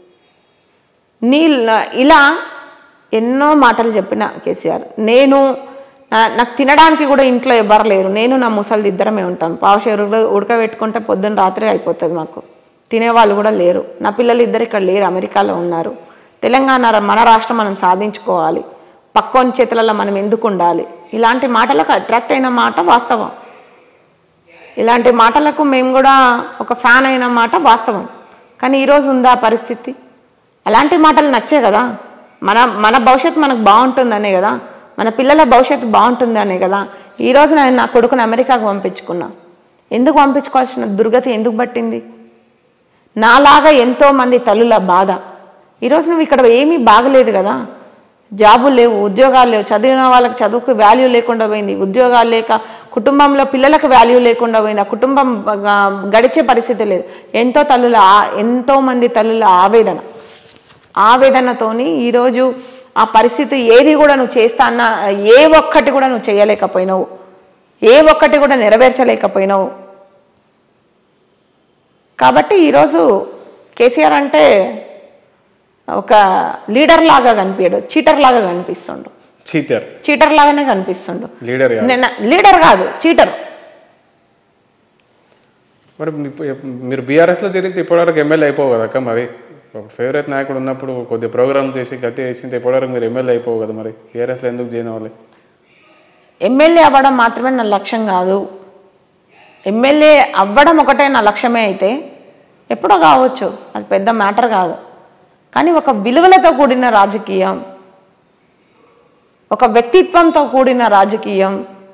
నీళ్ళ ఇలా ఎన్నో మాటలు చెప్పిన కేసీఆర్ నేను నా- నాకు తినడానికి కూడా ఇంట్లో ఎవ్వరు లేరు నేను నా ముసలిది ఇద్దరమే ఉంటాం పావుషేరు ఉడకబెట్టుకుంటే పొద్దున్న రాత్రి అయిపోతుంది మాకు తినేవాళ్ళు కూడా లేరు నా పిల్లలు ఇద్దరు ఇక్కడ లేరు అమెరికాలో ఉన్నారు తెలంగాణ ర- మన రాష్ట్రం మనం సాధించుకోవాలి పక్కోని చేతులలో మనం ఎందుకు ఉండాలి ఇలాంటి మాటలకు అట్రాక్ట్ అయిన మాట వాస్తవం ఇలాంటి మాటలకు మేము కూడా ఒక ఫ్యాన్ అయిన మాట వాస్తవం కానీ ఈరోజు ఉందా ఆ పరిస్థితి అలాంటి మాటలు నచ్చే కదా మన మన భవిష్యత్తు మనకు బాగుంటుందనే కదా మన పిల్లల భవిష్యత్తు బాగుంటుందనే కదా ఈరోజు నేను నా కొడుకుని అమెరికాకు పంపించుకున్నా ఎందుకు పంపించుకోవాల్సిన దుర్గతి ఎందుకు పట్టింది నాలాగా ఎంతో మంది తల్లుల బాధ ఈరోజు నువ్వు ఇక్కడ ఏమీ బాగలేదు కదా జాబులు లేవు ఉద్యోగాలు లేవు చదివిన వాళ్ళకి చదువుకు వాల్యూ లేకుండా పోయింది ఉద్యోగాలు లేక కుటుంబంలో పిల్లలకు వాల్యూ లేకుండా పోయింది ఆ కుటుంబం గ- గడిచే పరిస్థితి లేదు ఎంతో తల్లుల ఆ- ఎంతో మంది తల్లుల ఆవేదన ఆవేదనతోని ఈరోజు ఆ పరిస్థితి ఏది కూడా నువ్వు చేస్తా అన్న ఏ ఒక్కటి కూడా నువ్వు చేయలేకపోయినావు ఏ ఒక్కటి కూడా నెరవేర్చలేకపోయినావు కాబట్టి ఈరోజు కేసీఆర్ అంటే ఒక లీడర్ లాగా కనిపించాడు చీటర్ లాగా కనిపిస్తుండు చీటర్ చీటర్ లాగానే కనిపిస్తుండు లీడర్ కాదు. నిన్న లీడర్ కాదు చీటర్ మరి మీ- మీరు బీఆర్ఎస్లో జరిగితే ఇప్పటివరకు ఎమ్మెల్యే అయిపోవు కదా అక్క మరి ఒక ఫేవరెట్ నాయకుడు ఉన్నప్పుడు కొద్ది ప్రోగ్రామ్ చేసి గట్టి వేసింటే ఇప్పటివరకు మీరు ఎమ్మెల్యే అయిపోవు కదా మరి బీఆర్ఎస్లో ఎందుకు చేయని వాళ్ళు ఎమ్మెల్యే అవ్వడం మాత్రమే నా లక్ష్యం కాదు ఎమ్మెల్యే అవ్వడం ఒకటే నా లక్ష్యమే అయితే ఎప్పుడో కావచ్చు అది పెద్ద మ్యాటర్ కాదు కానీ ఒక విలువలతో కూడిన రాజకీయం ఒక వ్యక్తిత్వంతో కూడిన రాజకీయం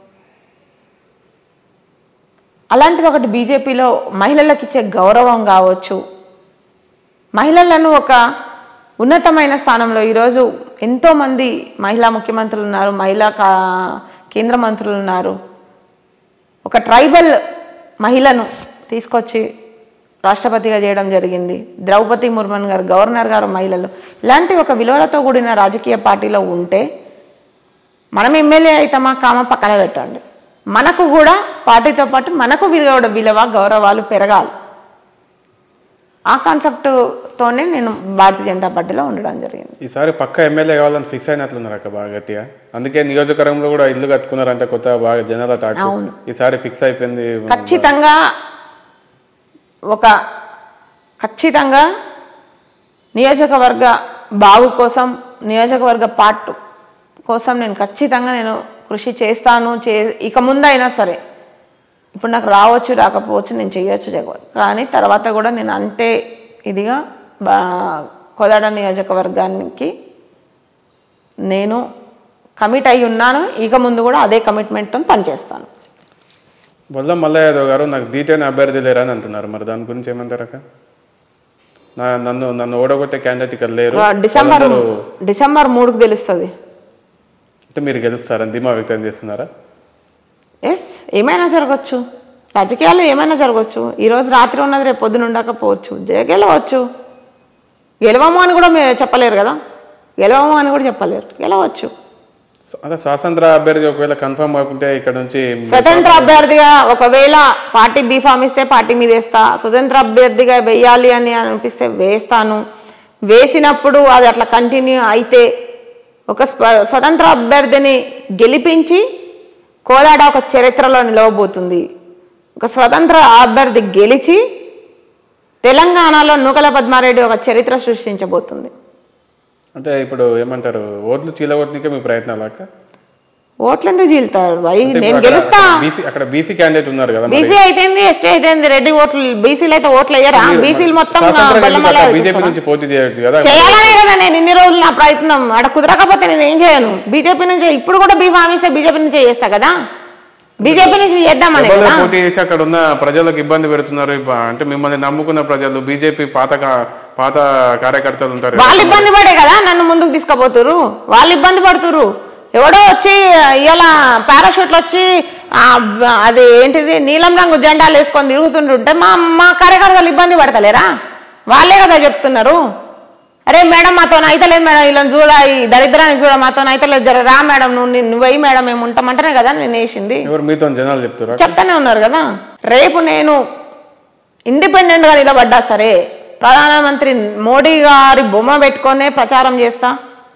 అలాంటిది ఒకటి బీజేపీలో మహిళలకు ఇచ్చే గౌరవం కావచ్చు మహిళలను ఒక ఉన్నతమైన స్థానంలో ఈరోజు ఎంతోమంది మహిళా ముఖ్యమంత్రులు ఉన్నారు మహిళా కా- కేంద్ర మంత్రులు ఉన్నారు ఒక ట్రైబల్ మహిళను తీసుకొచ్చి రాష్ట్రపతిగా చేయడం జరిగింది ద్రౌపది ముర్మన్ గారు గవర్నర్ గారు మహిళలు ఇలాంటి ఒక విలువలతో కూడిన రాజకీయ పార్టీలో ఉంటే మనం ఎమ్మెల్యే అయితామా కామ పక్కన పెట్టండి మనకు కూడా పార్టీతో పాటు మనకు విలువ విలువ గౌరవాలు పెరగాలి ఆ కాన్సెప్ట్తోనే నేను భారతీయ జనతా పార్టీలో ఉండడం జరిగింది ఈసారి పక్క ఎమ్మెల్యే కావాలని ఫిక్స్ అయినట్లున్నారు అక్క బాగా గట్టిగా అందుకే నియోజకవర్గంలో కూడా ఇల్లు కట్టుకున్నారంటే కొత్త బాగా జనాల తాకు అవును. ఈసారి ఫిక్స్ అయిపోయింది ఖచ్చితంగా ఒక ఖచ్చితంగా నియోజకవర్గ బాగు కోసం నియోజకవర్గ పార్ట్ కోసం నేను ఖచ్చితంగా నేను కృషి చేస్తాను చే ఇక ముందైనా సరే ఇప్పుడు నాకు రావచ్చు రాకపోవచ్చు నేను చేయొచ్చు చేయవచ్చు కానీ తర్వాత కూడా నేను అంతే ఇదిగా బా కోదాడ నియోజకవర్గానికి నేను కమిట్ అయి ఉన్నాను ఇక ముందు కూడా అదే కమిట్మెంట్తో పనిచేస్తాను బొల్ల మల్లయ్య యాదవ్ గారు నాకు దీటైన అభ్యర్థి లేరని అంటున్నారు మరి దాని గురించి ఏమంటారు అక్క నా నన్ను నన్ను ఓడగొట్టే క్యాండిడేట్ ఇక్కడ లేరు డిసెంబర్ వాళ్ళందరూ డిసెంబర్ మూడుకు తెలుస్తుంది అంటే మీరు గెలుస్తారని ధీమా వ్యక్తం చేస్తున్నారా ఎస్ ఏమైనా జరగచ్చు రాజకీయాల్లో ఏమైనా జరగచ్చు ఈరోజు రాత్రి ఉన్నది రేపు పొద్దున ఉండకపోవచ్చు జ- గెలవచ్చు గెలవము అని కూడా మీరు చెప్పలేరు కదా గెలవము అని కూడా చెప్పలేరు గెలవచ్చు సో అదే స్వాతంత్ర అభ్యర్థి ఒకవేళ కన్ఫర్మ్ కాకుంటే ఇక్కడ నుంచి స్వతంత్ర అభ్యర్థిగా ఒకవేళ పార్టీ బీఫామ్ ఇస్తే పార్టీ మీద వేస్తా స్వతంత్ర అభ్యర్థిగా వేయాలి అని అనిపిస్తే వేస్తాను వేసినప్పుడు అది అట్లా కంటిన్యూ అయితే ఒక స్వ- స్వతంత్ర అభ్యర్థిని గెలిపించి కోదాడ ఒక చరిత్రలో నిలవబోతుంది ఒక స్వతంత్ర అభ్యర్థి గెలిచి తెలంగాణలో నూకల పద్మారెడ్డి ఒక చరిత్ర సృష్టించబోతుంది అంటే ఇప్పుడు ఏమంటారు ఓట్లు చీలగొట్టనికే మీ ప్రయత్నాలు అక్క ఓట్లు ఎందుకు చీలుతారు భయ్ అంటే నేను ఇప్పుడు అక్కడ- గెలుస్తా అక్కడ బీసీ అక్కడ బీసీ క్యాండిడేట్ ఉన్నారు కదా మరి. బీసీ అయితేంది ఎస్టీ అయితేంది రెడ్డి ఓట్లు బీసీలు అయితే ఓట్లు అయ్యారా మీరు బీసీలు మొత్తం స్వాతంత్రం బెల్లమల్ల ఎందుకు అక్క? బీజేపీ వేసేస్తారా? నుంచి పోటీ చేయొచ్చు కదా చేయాలనే కదా నేను ఇన్ని రోజులు నా ప్రయత్నం అక్కడ కుదరకపోతే నేను ఏం చేయను బీజేపీ నుంచి ఇప్పుడు కూడా బీఫామ్ ఇస్తే బీజేపీ నుంచి చేస్తా కదా బీజేపీ నుంచి చేద్దామని ఎవరు కదా పోటీ చేసి అక్కడ ఉన్న ప్రజలకు ఇబ్బంది పెడుతున్నారు ఇప్ప- అంటే మిమ్మల్ని నమ్ముకున్న ప్రజలు బీజేపీ పాత కా- పాత కార్యకర్తలు ఉంటారు కదా. వాళ్ళు ఇబ్బంది పడే కదా నన్ను ముందుకు తీసుకుపోతురు వాళ్ళు ఇబ్బంది పడుతురు ఎవడో వచ్చి ఇలా పారాషూట్లు వచ్చి ఆ, అది ఏంటిది నీలం రంగు జెండాలు వేసుకొని తిరుగుతుంటుంటే మా మా కార్యకర్తలు ఇబ్బంది పడతలేరా వాళ్ళే కదా చెప్తున్నారు అరే మేడం మాతో అయితలేదు మేడం ఇలా చూడ ఈ దరిద్రాన్ని చూడ మాతో అయితలేదు జర రా మేడం నువ్వు ని- నువ్వు వెయ్యి మేడం మేము ఉంటామంటేనే కదా నేను వేసింది ఎవరు మీతో జనాలు చెప్తారా చెప్తానే ఉన్నారు కదా రేపు నేను ఇండిపెండెంట్ గా నిలబడ్డా సరే ప్రధానమంత్రి మోడీ గారి బొమ్మ పెట్టుకొనే ప్రచారం చేస్తా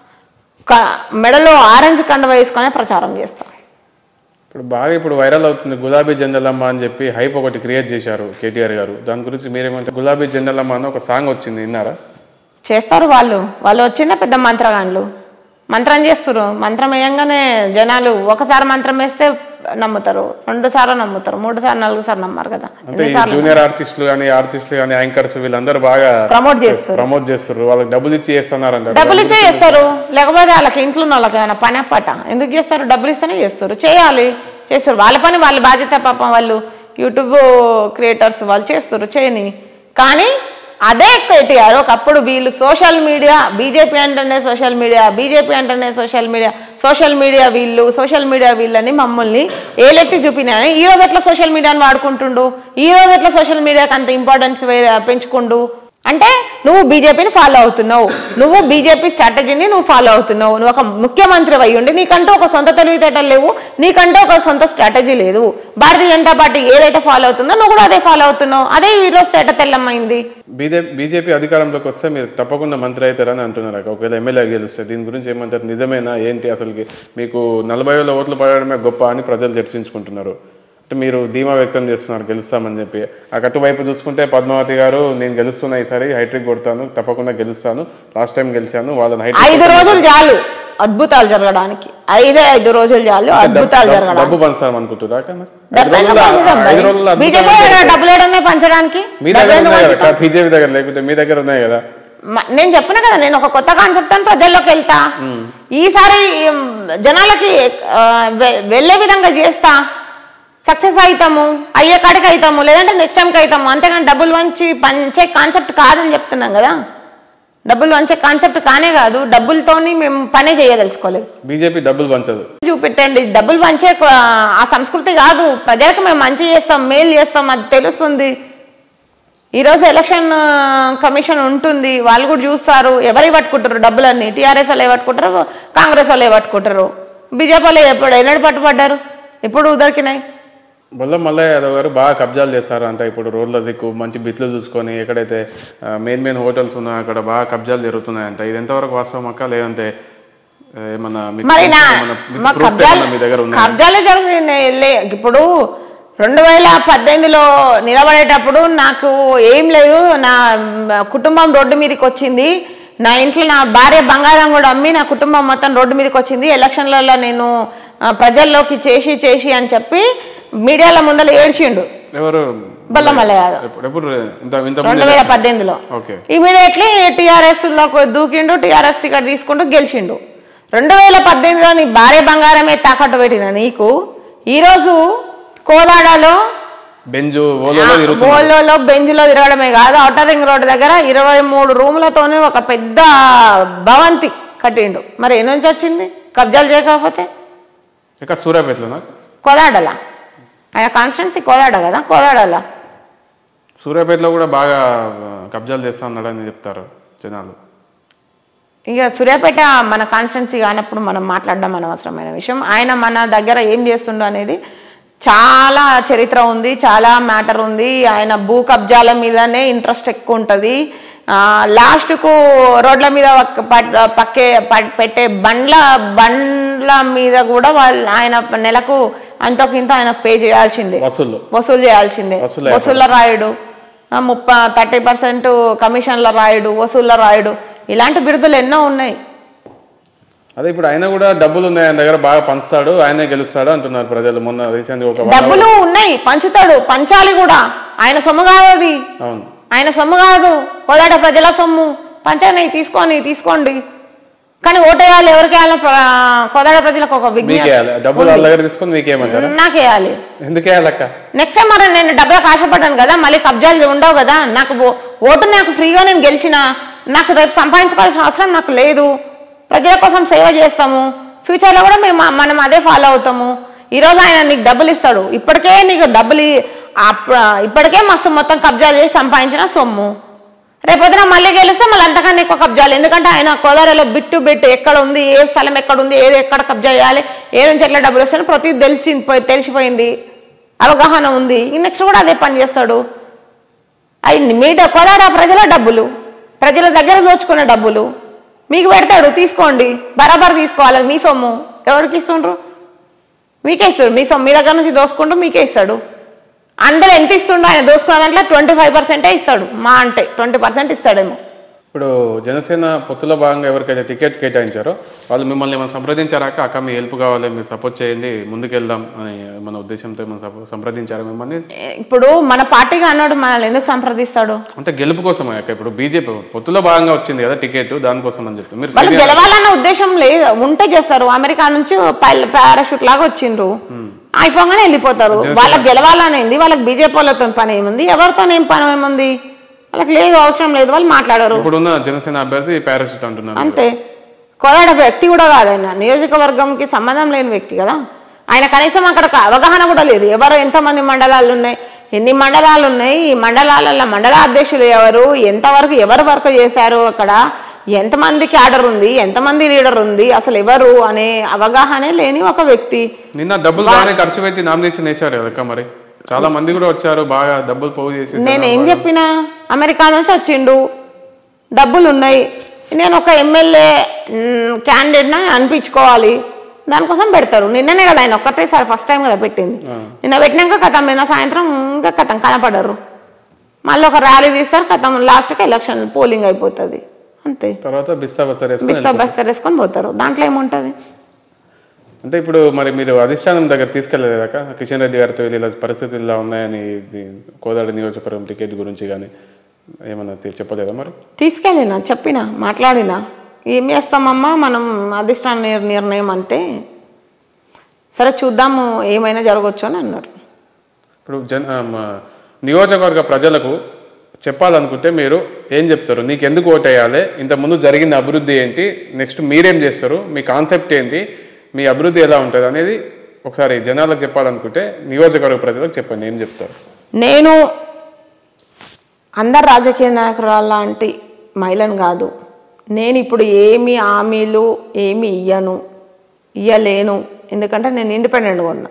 క- మెడలో ఆరెంజ్ కండ వేసుకొనే ప్రచారం చేస్తా ఇప్పుడు బాగా ఇప్పుడు వైరల్ అవుతుంది గులాబీ జెండలమ్మ అని చెప్పి హైప్ ఒకటి క్రియేట్ చేశారు కేటీఆర్ గారు దాని గురించి మీరేమంటే గులాబీ జెండలమ్మ అని ఒక సాంగ్ వచ్చింది విన్నారా చేస్తారు వాళ్ళు వాళ్ళు వచ్చిందే పెద్ద మంత్రగాండ్లు మంత్రం చేస్తారు మంత్రం వేయంగానే జనాలు ఒకసారి మంత్రం వేస్తే నమ్ముతారు రెండు సార్లు నమ్ముతారు మూడు సార్లు నలుగు సార్లు నమ్మరు కదా అంటే ఈ జూనియర్ ఆర్టిస్టులు కానీ ఆర్టిస్టులు కానీ యాంకర్స్ వీళ్ళందరూ బాగా ప్రమోట్ చేస్తారు ప్రమోట్ చేస్తారు వాళ్ళకి డబ్బులు ఇచ్చి చేస్తున్నారంట డబ్బులు ఇచ్చే చేస్తారు లేకపోతే వాళ్ళకి ఇంట్లో ఉన్న వాళ్ళకి ఏమైనా పని పట ఎందుకు చేస్తారు డబ్బులు ఇస్తేనే చేస్తారు చేయాలి చేస్తారు వాళ్ళ పని వాళ్ళ బాధ్యత పాపం వాళ్ళు యూట్యూబ్ క్రియేటర్స్ వాళ్ళు చేస్తారు చేయని కానీ అదే కేటీఆర్ ఒకప్పుడు వీళ్ళు సోషల్ మీడియా బీజేపీ అంటేనే సోషల్ మీడియా బీజేపీ అంటేనే సోషల్ మీడియా సోషల్ మీడియా వీళ్ళు సోషల్ మీడియా వీళ్ళని మమ్మల్ని ఏలెత్తి చూపినాయని ఈ రోజు ఎట్లా సోషల్ మీడియాని వాడుకుంటుండు ఈ రోజు ఎట్లా సోషల్ మీడియాకి అంత ఇంపార్టెన్స్ పెంచుకుండు అంటే నువ్వు బీజేపీని ఫాలో అవుతున్నావు నువ్వు బీజేపీ స్ట్రాటజీని నువ్వు ఫాలో అవుతున్నావు నువ్వు ఒక ముఖ్యమంత్రి అయి ఉండి నీకంటూ ఒక సొంత తెలివితేటలు లేవు నీకంటూ ఒక సొంత స్ట్రాటజీ లేదు భారతీయ జనతా పార్టీ ఏదైతే ఫాలో అవుతుందో నువ్వు కూడా అదే ఫాలో అవుతున్నావు అదే ఈరోజు తేట తెల్లమైంది బీజేపీ బీజేపీ అధికారంలోకి వస్తే మీరు తప్పకుండా మంత్రి అవుతారని అంటున్నారు అక్క. ఒకవేళ ఎమ్మెల్యే గెలిస్తే దీని గురించి ఏమంటారు నిజమేనా ఏంటి అసలుకి మీకు నలభై వేల ఓట్లు పడడమే గొప్ప అని ప్రజలు చర్చించుకుంటున్నారు అంటే మీరు ధీమా వ్యక్తం చేస్తున్నారు గెలుస్తామని చెప్పి ఆ కట్టువైపు చూసుకుంటే పద్మావతి గారు నేను గెలుస్తున్నా ఈసారి హైట్రిక్ కొడతాను తప్పకుండా గెలుస్తాను లాస్ట్ టైం గెలిచాను వాళ్ళని ఐదు హైట్రిక్ రోజులు చాలు అద్భుతాలు జరగడానికి ఐదే ఐదు రోజులు చాలు అద్భుతాలు జరగడానికి డబ్బు పంచుతాం అనుకుంటున్నా అక్క మరి? ఐదు డబ్బు ఎందుకు రోజుల్లో- పంచుతాం ఐదు భయ్? రోజుల్లో బీజేపీ అద్భుతాలు దగ్గర జరిగాయి. డబ్బులు ఏడున్నాయి పంచడానికి మీ డబ్బులు దగ్గర ఎందుకు ఉన్నాయి పంచుతాం? కదా బీజేపీ దగ్గర లేకపోతే మీ దగ్గర ఉన్నాయి కదా మ- నేను చెప్పిన కదా నేను ఒక కొత్త కాన్సెప్ట్ అని ప్రజల్లోకి వెళ్తా ఈసారి ఉమ్, జనాలకి ఆ, వె- వెళ్ళే విధంగా చేస్తా సక్సెస్ అవుతాము అయ్యే కాడికి అవుతాము లేదంటే నెక్స్ట్ టైంకి అవుతాము అంతేగాని డబ్బులు వంచి పంచే కాన్సెప్ట్ కాదని చెప్తున్నాం కదా డబ్బులు వంచే కాన్సెప్ట్ కానే కాదు డబ్బులతోని మేము పనే చేయదలుచుకోలేదు బీజేపీ డబ్బులు పంచదు చూపెట్టండి డబ్బులు పంచే క- ఆ సంస్కృతి కాదు ప్రజలకు మేము మంచి చేస్తాం మేలు చేస్తాం అది తెలుస్తుంది ఈరోజు ఎలక్షన్ ఆ, కమిషన్ ఉంటుంది వాళ్ళు కూడా చూస్తారు ఎవరు పట్టుకుంటారు డబ్బులన్నీ టీఆర్ఎస్ వాళ్ళు పట్టుకుంటారు కాంగ్రెస్ వాళ్ళు పట్టుకుంటారు బీజేపీ వాళ్ళు ఎప్పుడు ఎన్నడు పట్టుబడ్డారు ఎప్పుడు దొరికినాయి బొల్ల మల్లయ్య యాదవ్ గారు బాగా కబ్జాలు చేస్తారు అంట ఇప్పుడు రోడ్ల దిక్కు మంచి బిట్లు చూసుకొని ఎక్కడైతే మెయిన్ మెయిన్ హోటల్స్ ఉన్నాయో అక్కడ బాగా కబ్జాలు జరుగుతున్నాయంట ఇది ఎంతవరకు వాస్తవం అక్క లేదంటే ఆ, ఏమన్నా మీకు మరి నా ఏమన్నా with మా proofs కబ్జాలు ఏమన్నా మీ దగ్గర ఉన్నాయి కబ్జాలే జరుగుతున్నాయి లే- ఇప్పుడు రెండు వేల పద్దెనిమిదిలో నిలబడేటప్పుడు నాకు ఏం లేదు నా మ్, కుటుంబం రోడ్డు మీదకి వచ్చింది నా ఇంట్లో నా భార్య బంగారం కూడా అమ్మి నా కుటుంబం మొత్తం రోడ్డు మీదకి వచ్చింది ఎలక్షన్లలో నేను ఆ, ప్రజల్లోకి చేసి చేసి అని చెప్పి మీడియాల ముందర ఏడ్చిండు ఎవరు బల్లమల్ల యాదవ్ ఎప్పుడు ఎప్పుడు ఇంత ఇంత రెండు వేల పద్దెనిమిదిలో ఓకే ఇమీడియట్లీ టీఆర్ఎస్ లోకి దూకిండు టీఆర్ఎస్ టికెట్ తీసుకుంటూ గెలిచిండు రెండు వేల పద్దెనిమిదిలో నీ భార్య బంగారమే తాకట్టు పెట్టిన నీకు ఈరోజు కోదాడలో బెంజు ఓలోలో తిరుగుతుంది బోల్లో బెంజ్లో తిరగడమే కాదు ఔటర్ రింగ్ రోడ్ దగ్గర ఇరవై మూడు రూములతోనే ఒక పెద్ద భవంతి కట్టిండు మరి ఏ నుంచి వచ్చింది కబ్జాలు చేయకపోతే ఇక సూర్యాపేటలోనా కోదాడలా ఆయన కాన్స్టిట్యున్సీ కోదాడ కదా కోదాడలా సూర్యాపేటలో కూడా బాగా ఆ, కబ్జాలు చేస్తా ఉన్నాడని చెప్తారు జనాలు ఇక సూర్యాపేట మన కాన్స్టిట్యున్సీ కానప్పుడు మనం మాట్లాడడం అనవసరమైన విషయం ఆయన మన దగ్గర ఏం చేస్తుండో అనేది చాలా చరిత్ర ఉంది చాలా మ్యాటర్ ఉంది ఆయన భూ కబ్జాల మీదనే ఇంట్రెస్ట్ ఎక్కువ ఉంటుంది లాస్ట్కు రోడ్ల మీద ఒక పట్- పక్కే పట్- పెట్టే బండ్ల బండ్ల మీద కూడా వాళ్ళు ఆయన నెలకు అంతో కింద ఆయన పే చేయాల్సిందే వసూళ్ళు వసూలు చేయాల్సిందే వసూలు వసూళ్ళ రాయుడు ఆ, ముప్ప థర్టీ పర్సెంట్ కమిషన్ల రాయుడు వసూళ్ళ రాయుడు ఇలాంటి బిరుదులు ఎన్నో ఉన్నాయి అదే ఇప్పుడు ఆయన కూడా డబ్బులు ఉన్నాయి ఆయన దగ్గర బాగా పంచుతాడు ఆయనే గెలుస్తాడు అంటున్నారు ప్రజలు మొన్న రీసెంట్ ఒక వారం- డబ్బులు ఉన్నాయి పంచుతాడు పంచాలి కూడా ఆయన సొమ్ము కాదు అది అవును ఆయన సొమ్ము కాదు కోదాట ప్రజల సొమ్ము పంచని తీసుకొని తీసుకోండి కానీ ఓటేయాలి ఎవరికి వేయాలో కోదాట ప్రజలకు ఒక మీకే విజ్ఞానం వేయాలి డబ్బులు వాళ్ళ దగ్గర తీసుకొని మీకేమంటారు నాకేయాలి ఎందుకే వేయాలక్క నెక్స్ట్ టైం మరి నేను డబ్బులకు ఆశపడ్డాను కదా మళ్ళీ కబ్జాలు ఉండవు కదా నాకు ఓ- ఓటు నాకు ఫ్రీగా నేను గెలిచిన నాకు రేపు సంపాదించుకోవాల్సిన అవసరం నాకు లేదు ప్రజల కోసం సేవ చేస్తాము ఫ్యూచర్లో కూడా మేము మనం అదే ఫాలో అవుతాము ఈరోజు ఆయన నీకు డబ్బులు ఇస్తాడు ఇప్పటికే నీకు డబ్బులు ఇ- అప్ప- ఇప్పటికే మస్తు మొత్తం కబ్జాలు చేసి సంపాదించిన సొమ్ము రేపొద్దున మళ్ళీ గెలిస్తే మళ్ళీ అంతకన్నా ఎక్కువ కబ్జాలు ఎందుకంటే ఆయన కోదారిలో బిట్టు బిట్టు ఎక్కడ ఉంది ఏ స్థలం ఎక్కడ ఉంది ఏది ఎక్కడ కబ్జా చేయాలి ఏ నుంచి ఎట్లా డబ్బులు వస్తాయని ప్రతి తెలిసి తెలిసిపోయింది అవగాహన ఉంది నెక్స్ట్ కూడా అదే పని చేస్తాడు అవి మీట కోదాడ ప్రజల డబ్బులు ప్రజల దగ్గర దోచుకున్న డబ్బులు మీకు పెడతాడు తీసుకోండి బరాబర్ తీసుకోవాలి అది మీ సొమ్ము ఎవరికి ఇస్తుండ్రు మీకే ఇస్తాడు మీ సొమ్ము మీ దగ్గర నుంచి దోసుకుంటూ మీకే ఇస్తాడు అందులో ఎంత ఇస్తుండో ఆయన దోసుకున్న దాంట్లో ట్వంటీ ఫైవ్ పర్సెంటే ఇస్తాడు మా అంటే ట్వంటీ పర్సెంట్ ఇస్తాడేమో ఇప్పుడు జనసేన పొత్తులో భాగంగా ఎవరికైతే టికెట్ కేటాయించారో వాళ్ళు మిమ్మల్ని ఏమైనా సంప్రదించారాక అక్క మీ హెల్ప్ కావాలి మీరు సపోర్ట్ చేయండి ముందుకెళ్దాం అని మన ఉద్దేశంతో ఏమైనా సపో- సంప్రదించారా మిమ్మల్ని ఇప్పుడు మన పార్టీగా అన్నాడు మనల్ని ఎందుకు సంప్రదిస్తాడు అంటే గెలుపు కోసం అక్క ఇప్పుడు బీజేపీ పొత్తులో భాగంగా వచ్చింది కదా టికెట్ దానికోసం అని చెప్పి మీరు వాళ్ళు serious- గెలవాలన్న ఉద్దేశం లేదు ఉంటే చేస్తారు అమెరికా నుంచి పారాషూట్ లాగా వచ్చిండ్రు అయిపోగానే వెళ్ళిపోతారు వాళ్ళకి గెలవాలనేది వాళ్ళకి బీజేపీ వాళ్ళతో పని ఏముంది ఎవరితో ఏం పని ఏముంది వాళ్ళకి లేదు అవసరం లేదు వాళ్ళు మాట్లాడరు ఇప్పుడున్న జనసేన అభ్యర్థి పారాషూట్ అంటున్నారు అంతే కోదాడ వ్యక్తి కూడా కాదు ఆయన నియోజకవర్గంకి సంబంధం లేని వ్యక్తి కదా ఆయన కనీసం అక్కడ ఒక అవగాహన కూడా లేదు ఎవరు ఎంతమంది మండలాలు ఉన్నాయి ఎన్ని మండలాలు ఉన్నాయి ఈ మండలాలలో మండల అధ్యక్షులు ఎవరు ఎంతవరకు ఎవరు వర్క్ చేశారు అక్కడ ఎంతమందికి ఆర్డర్ ఉంది ఎంతమంది లీడర్ ఉంది అసలు ఎవరు అనే అవగాహనే లేని ఒక వ్యక్తి నిన్న డబ్బులు బాగానే ఖర్చు పెట్టి నామినేషన్ వేశారు కదా అక్క మరి చాలా మంది కూడా వచ్చారు బాగా డబ్బులు పోగు చేసి నేను ఏం చెప్పినా అమెరికా నుంచి వచ్చిండు డబ్బులు ఉన్నాయి నేను ఒక ఎమ్మెల్యే క్యాండిడేట్ అనిపించుకోవాలి దానికోసం పెడతారు నిన్ననే కదా ఆయన ఒక్కటేసారి ఫస్ట్ టైం కదా పెట్టింది నిన్న పెట్టినాక కథం నిన్న సాయంత్రం ఇంకా కథం కనపడరు మళ్ళీ ఒక ర్యాలీ తీస్తారు కథం లాస్ట్కి ఎలక్షన్ పోలింగ్ అయిపోతుంది అంతే తర్వాత బిస్సా బస్సర్ వేసుకొని బిస్తా బస్తర్ వేసుకొని పోతారు దాంట్లో ఏముంటుంది అంటే ఇప్పుడు మరి మీరు అధిష్టానం దగ్గర తీసుకెళ్ళలేదాక కిషన్ రెడ్డి గారితో వెళ్ళి ఇలా పరిస్థితులు ఇలా ఉన్నాయని ఇది కోదాడ నియోజకవర్గం టికెట్ గురించి కానీ ఏమన్నా తె- చెప్పలేదా మరి తీసుకెళ్ళినా చెప్పిన మాట్లాడినా ఏం చేస్తామమ్మా మనం అధిష్టాన నిర్- నిర్ణయం అంతే సరే చూద్దాము ఏమైనా జరగవచ్చు అని అన్నారు ఇప్పుడు జన ఆ, మా నియోజకవర్గ ప్రజలకు చెప్పాలనుకుంటే మీరు ఏం చెప్తారు నీకు ఎందుకు ఓటేయాలి ఇంతకుముందు జరిగిన అభివృద్ధి ఏంటి నెక్స్ట్ మీరేం చేస్తారు మీ కాన్సెప్ట్ ఏంటి మీ అభివృద్ధి ఎలా ఉంటుంది అనేది ఒకసారి జనాలకు చెప్పాలనుకుంటే నియోజకవర్గ ప్రజలకు చెప్పండి ఏం చెప్తారు నేను అందరు రాజకీయ నాయకురాలు లాంటి మహిళను కాదు నేను ఇప్పుడు ఏమి హామీలు ఏమి ఇయ్యను ఇయ్యలేను ఎందుకంటే నేను ఇండిపెండెంట్గా ఉన్నా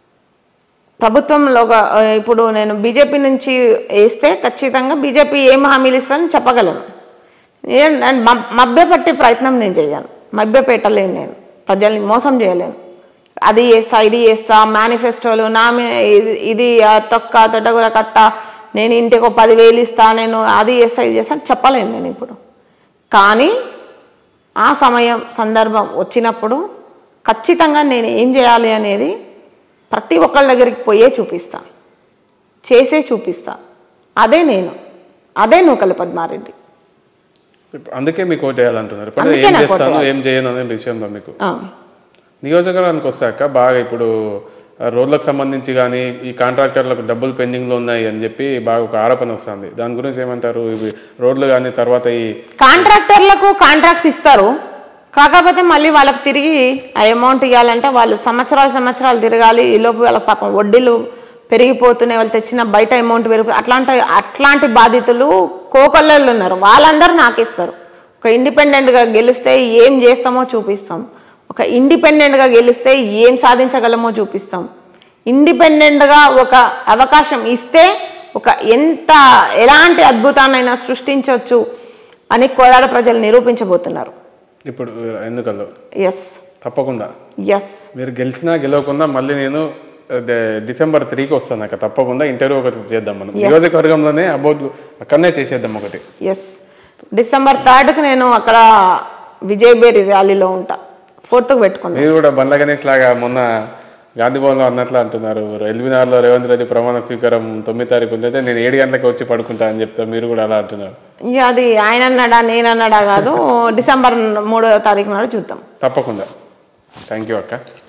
ప్రభుత్వంలో ఒక- ఇప్పుడు నేను బీజేపీ నుంచి వేస్తే ఖచ్చితంగా బీజేపీ ఏం హామీలు ఇస్తానని చెప్పగలను నేను నేను మబ్- మభ్యపెట్టే ప్రయత్నం నేను చేయను మభ్యపెట్టలేను నేను ప్రజల్ని మోసం చేయలేను అది చేస్తా ఇది చేస్తా మేనిఫెస్టోలు నా మీ- ఇది- ఇది ఆ తొక్క తొట్టగూర కట్ట నేను ఇంటికి ఒక పదివేలు ఇస్తా నేను అది చేస్తా ఇది చేస్తా అని చెప్పలేను నేను ఇప్పుడు కానీ ఆ సమయం సందర్భం వచ్చినప్పుడు ఖచ్చితంగా నేను ఏం చేయాలి అనేది ప్రతి ఒక్కళ్ళ దగ్గరికి పోయే చూపిస్తా చేసే చూపిస్తా అదే నేను అదే నూకల పద్మారెడ్డి ఇప్పుడు అందుకే మీకు ఓటు వేయాలంటున్నారు ఇప్పుడు అందుకే ఏం నాకు ఓటు చేస్తాను వేయాలి. ఏం చేయను అనే విషయంలో మీకు ఆ, నియోజకవర్గానికి వస్తాక బాగా ఇప్పుడు ఆ, రోడ్లకు సంబంధించి కానీ ఈ కాంట్రాక్టర్లకు డబ్బులు పెండింగ్లో ఉన్నాయి అని చెప్పి బాగా ఒక ఆరోపణ వస్తుంది దాని గురించి ఏమంటారు ఇవి రోడ్లు కానీ తర్వాత ఈ కాంట్రాక్టర్లకు కాంట్రాక్ట్స్ ఇస్తారు కాకపోతే మళ్ళీ వాళ్ళకి తిరిగి ఆ అమౌంట్ ఇవ్వాలంటే వాళ్ళు సంవత్సరాలు సంవత్సరాలు తిరగాలి ఈలోపు వాళ్ళకి పాపం వడ్డీలు పెరిగిపోతున్నాయి వాళ్ళు తెచ్చిన బయట అమౌంట్ పెరిగి అట్లాంటి అట్లాంటి బాధితులు కోకొల్లలు ఉన్నారు వాళ్ళందరూ నాకు ఇస్తారు ఒక ఇండిపెండెంట్గా గెలిస్తే ఏం చేస్తామో చూపిస్తాం ఒక ఇండిపెండెంట్గా గెలిస్తే ఏం సాధించగలమో చూపిస్తాం ఇండిపెండెంట్గా ఒక అవకాశం ఇస్తే ఒక ఎంత ఎలాంటి అద్భుతాన్నైనా సృష్టించవచ్చు అని కోదాడ ప్రజలు నిరూపించబోతున్నారు ఇప్పుడు ఎన్నికల్లో ఎస్ తప్పకుండా ఎస్ మీరు గెలిచినా గెలవకుండా మళ్ళీ నేను అదే డిసెంబర్ త్రీకి వస్తాను అక్కడ తప్పకుండా ఇంటర్వ్యూ ఒకటి చేద్దాం మనం నియోజకవర్గంలోనే అబౌట్ అక్కడనే చేసేద్దాం ఒకటి ఎస్ డిసెంబర్ థర్డ్కి నేను అక్కడ విజయబేరి ర్యాలీలో ఉంటా ఫోర్త్కి పెట్టుకున్నాను మీరు కూడా బండ్ల గణేష్ లాగా మొన్న గాంధీ భవన్లో అన్నట్లు అంటున్నారు ఎల్బీనార్లో రేవంత్ రెడ్డి ప్రమాణ స్వీకారం తొమ్మిది తారీఖు ఉంటే నేను ఏడు గంటలకు వచ్చి పడుకుంటా అని చెప్తా మీరు కూడా అలా అంటున్నారు ఇక అది ఆయన అన్నాడా నేను అన్నాడా కాదు డిసెంబర్ మూడో తారీఖు నాడు చూద్దాం తప్పకుండా థ్యాంక్ యూ అక్క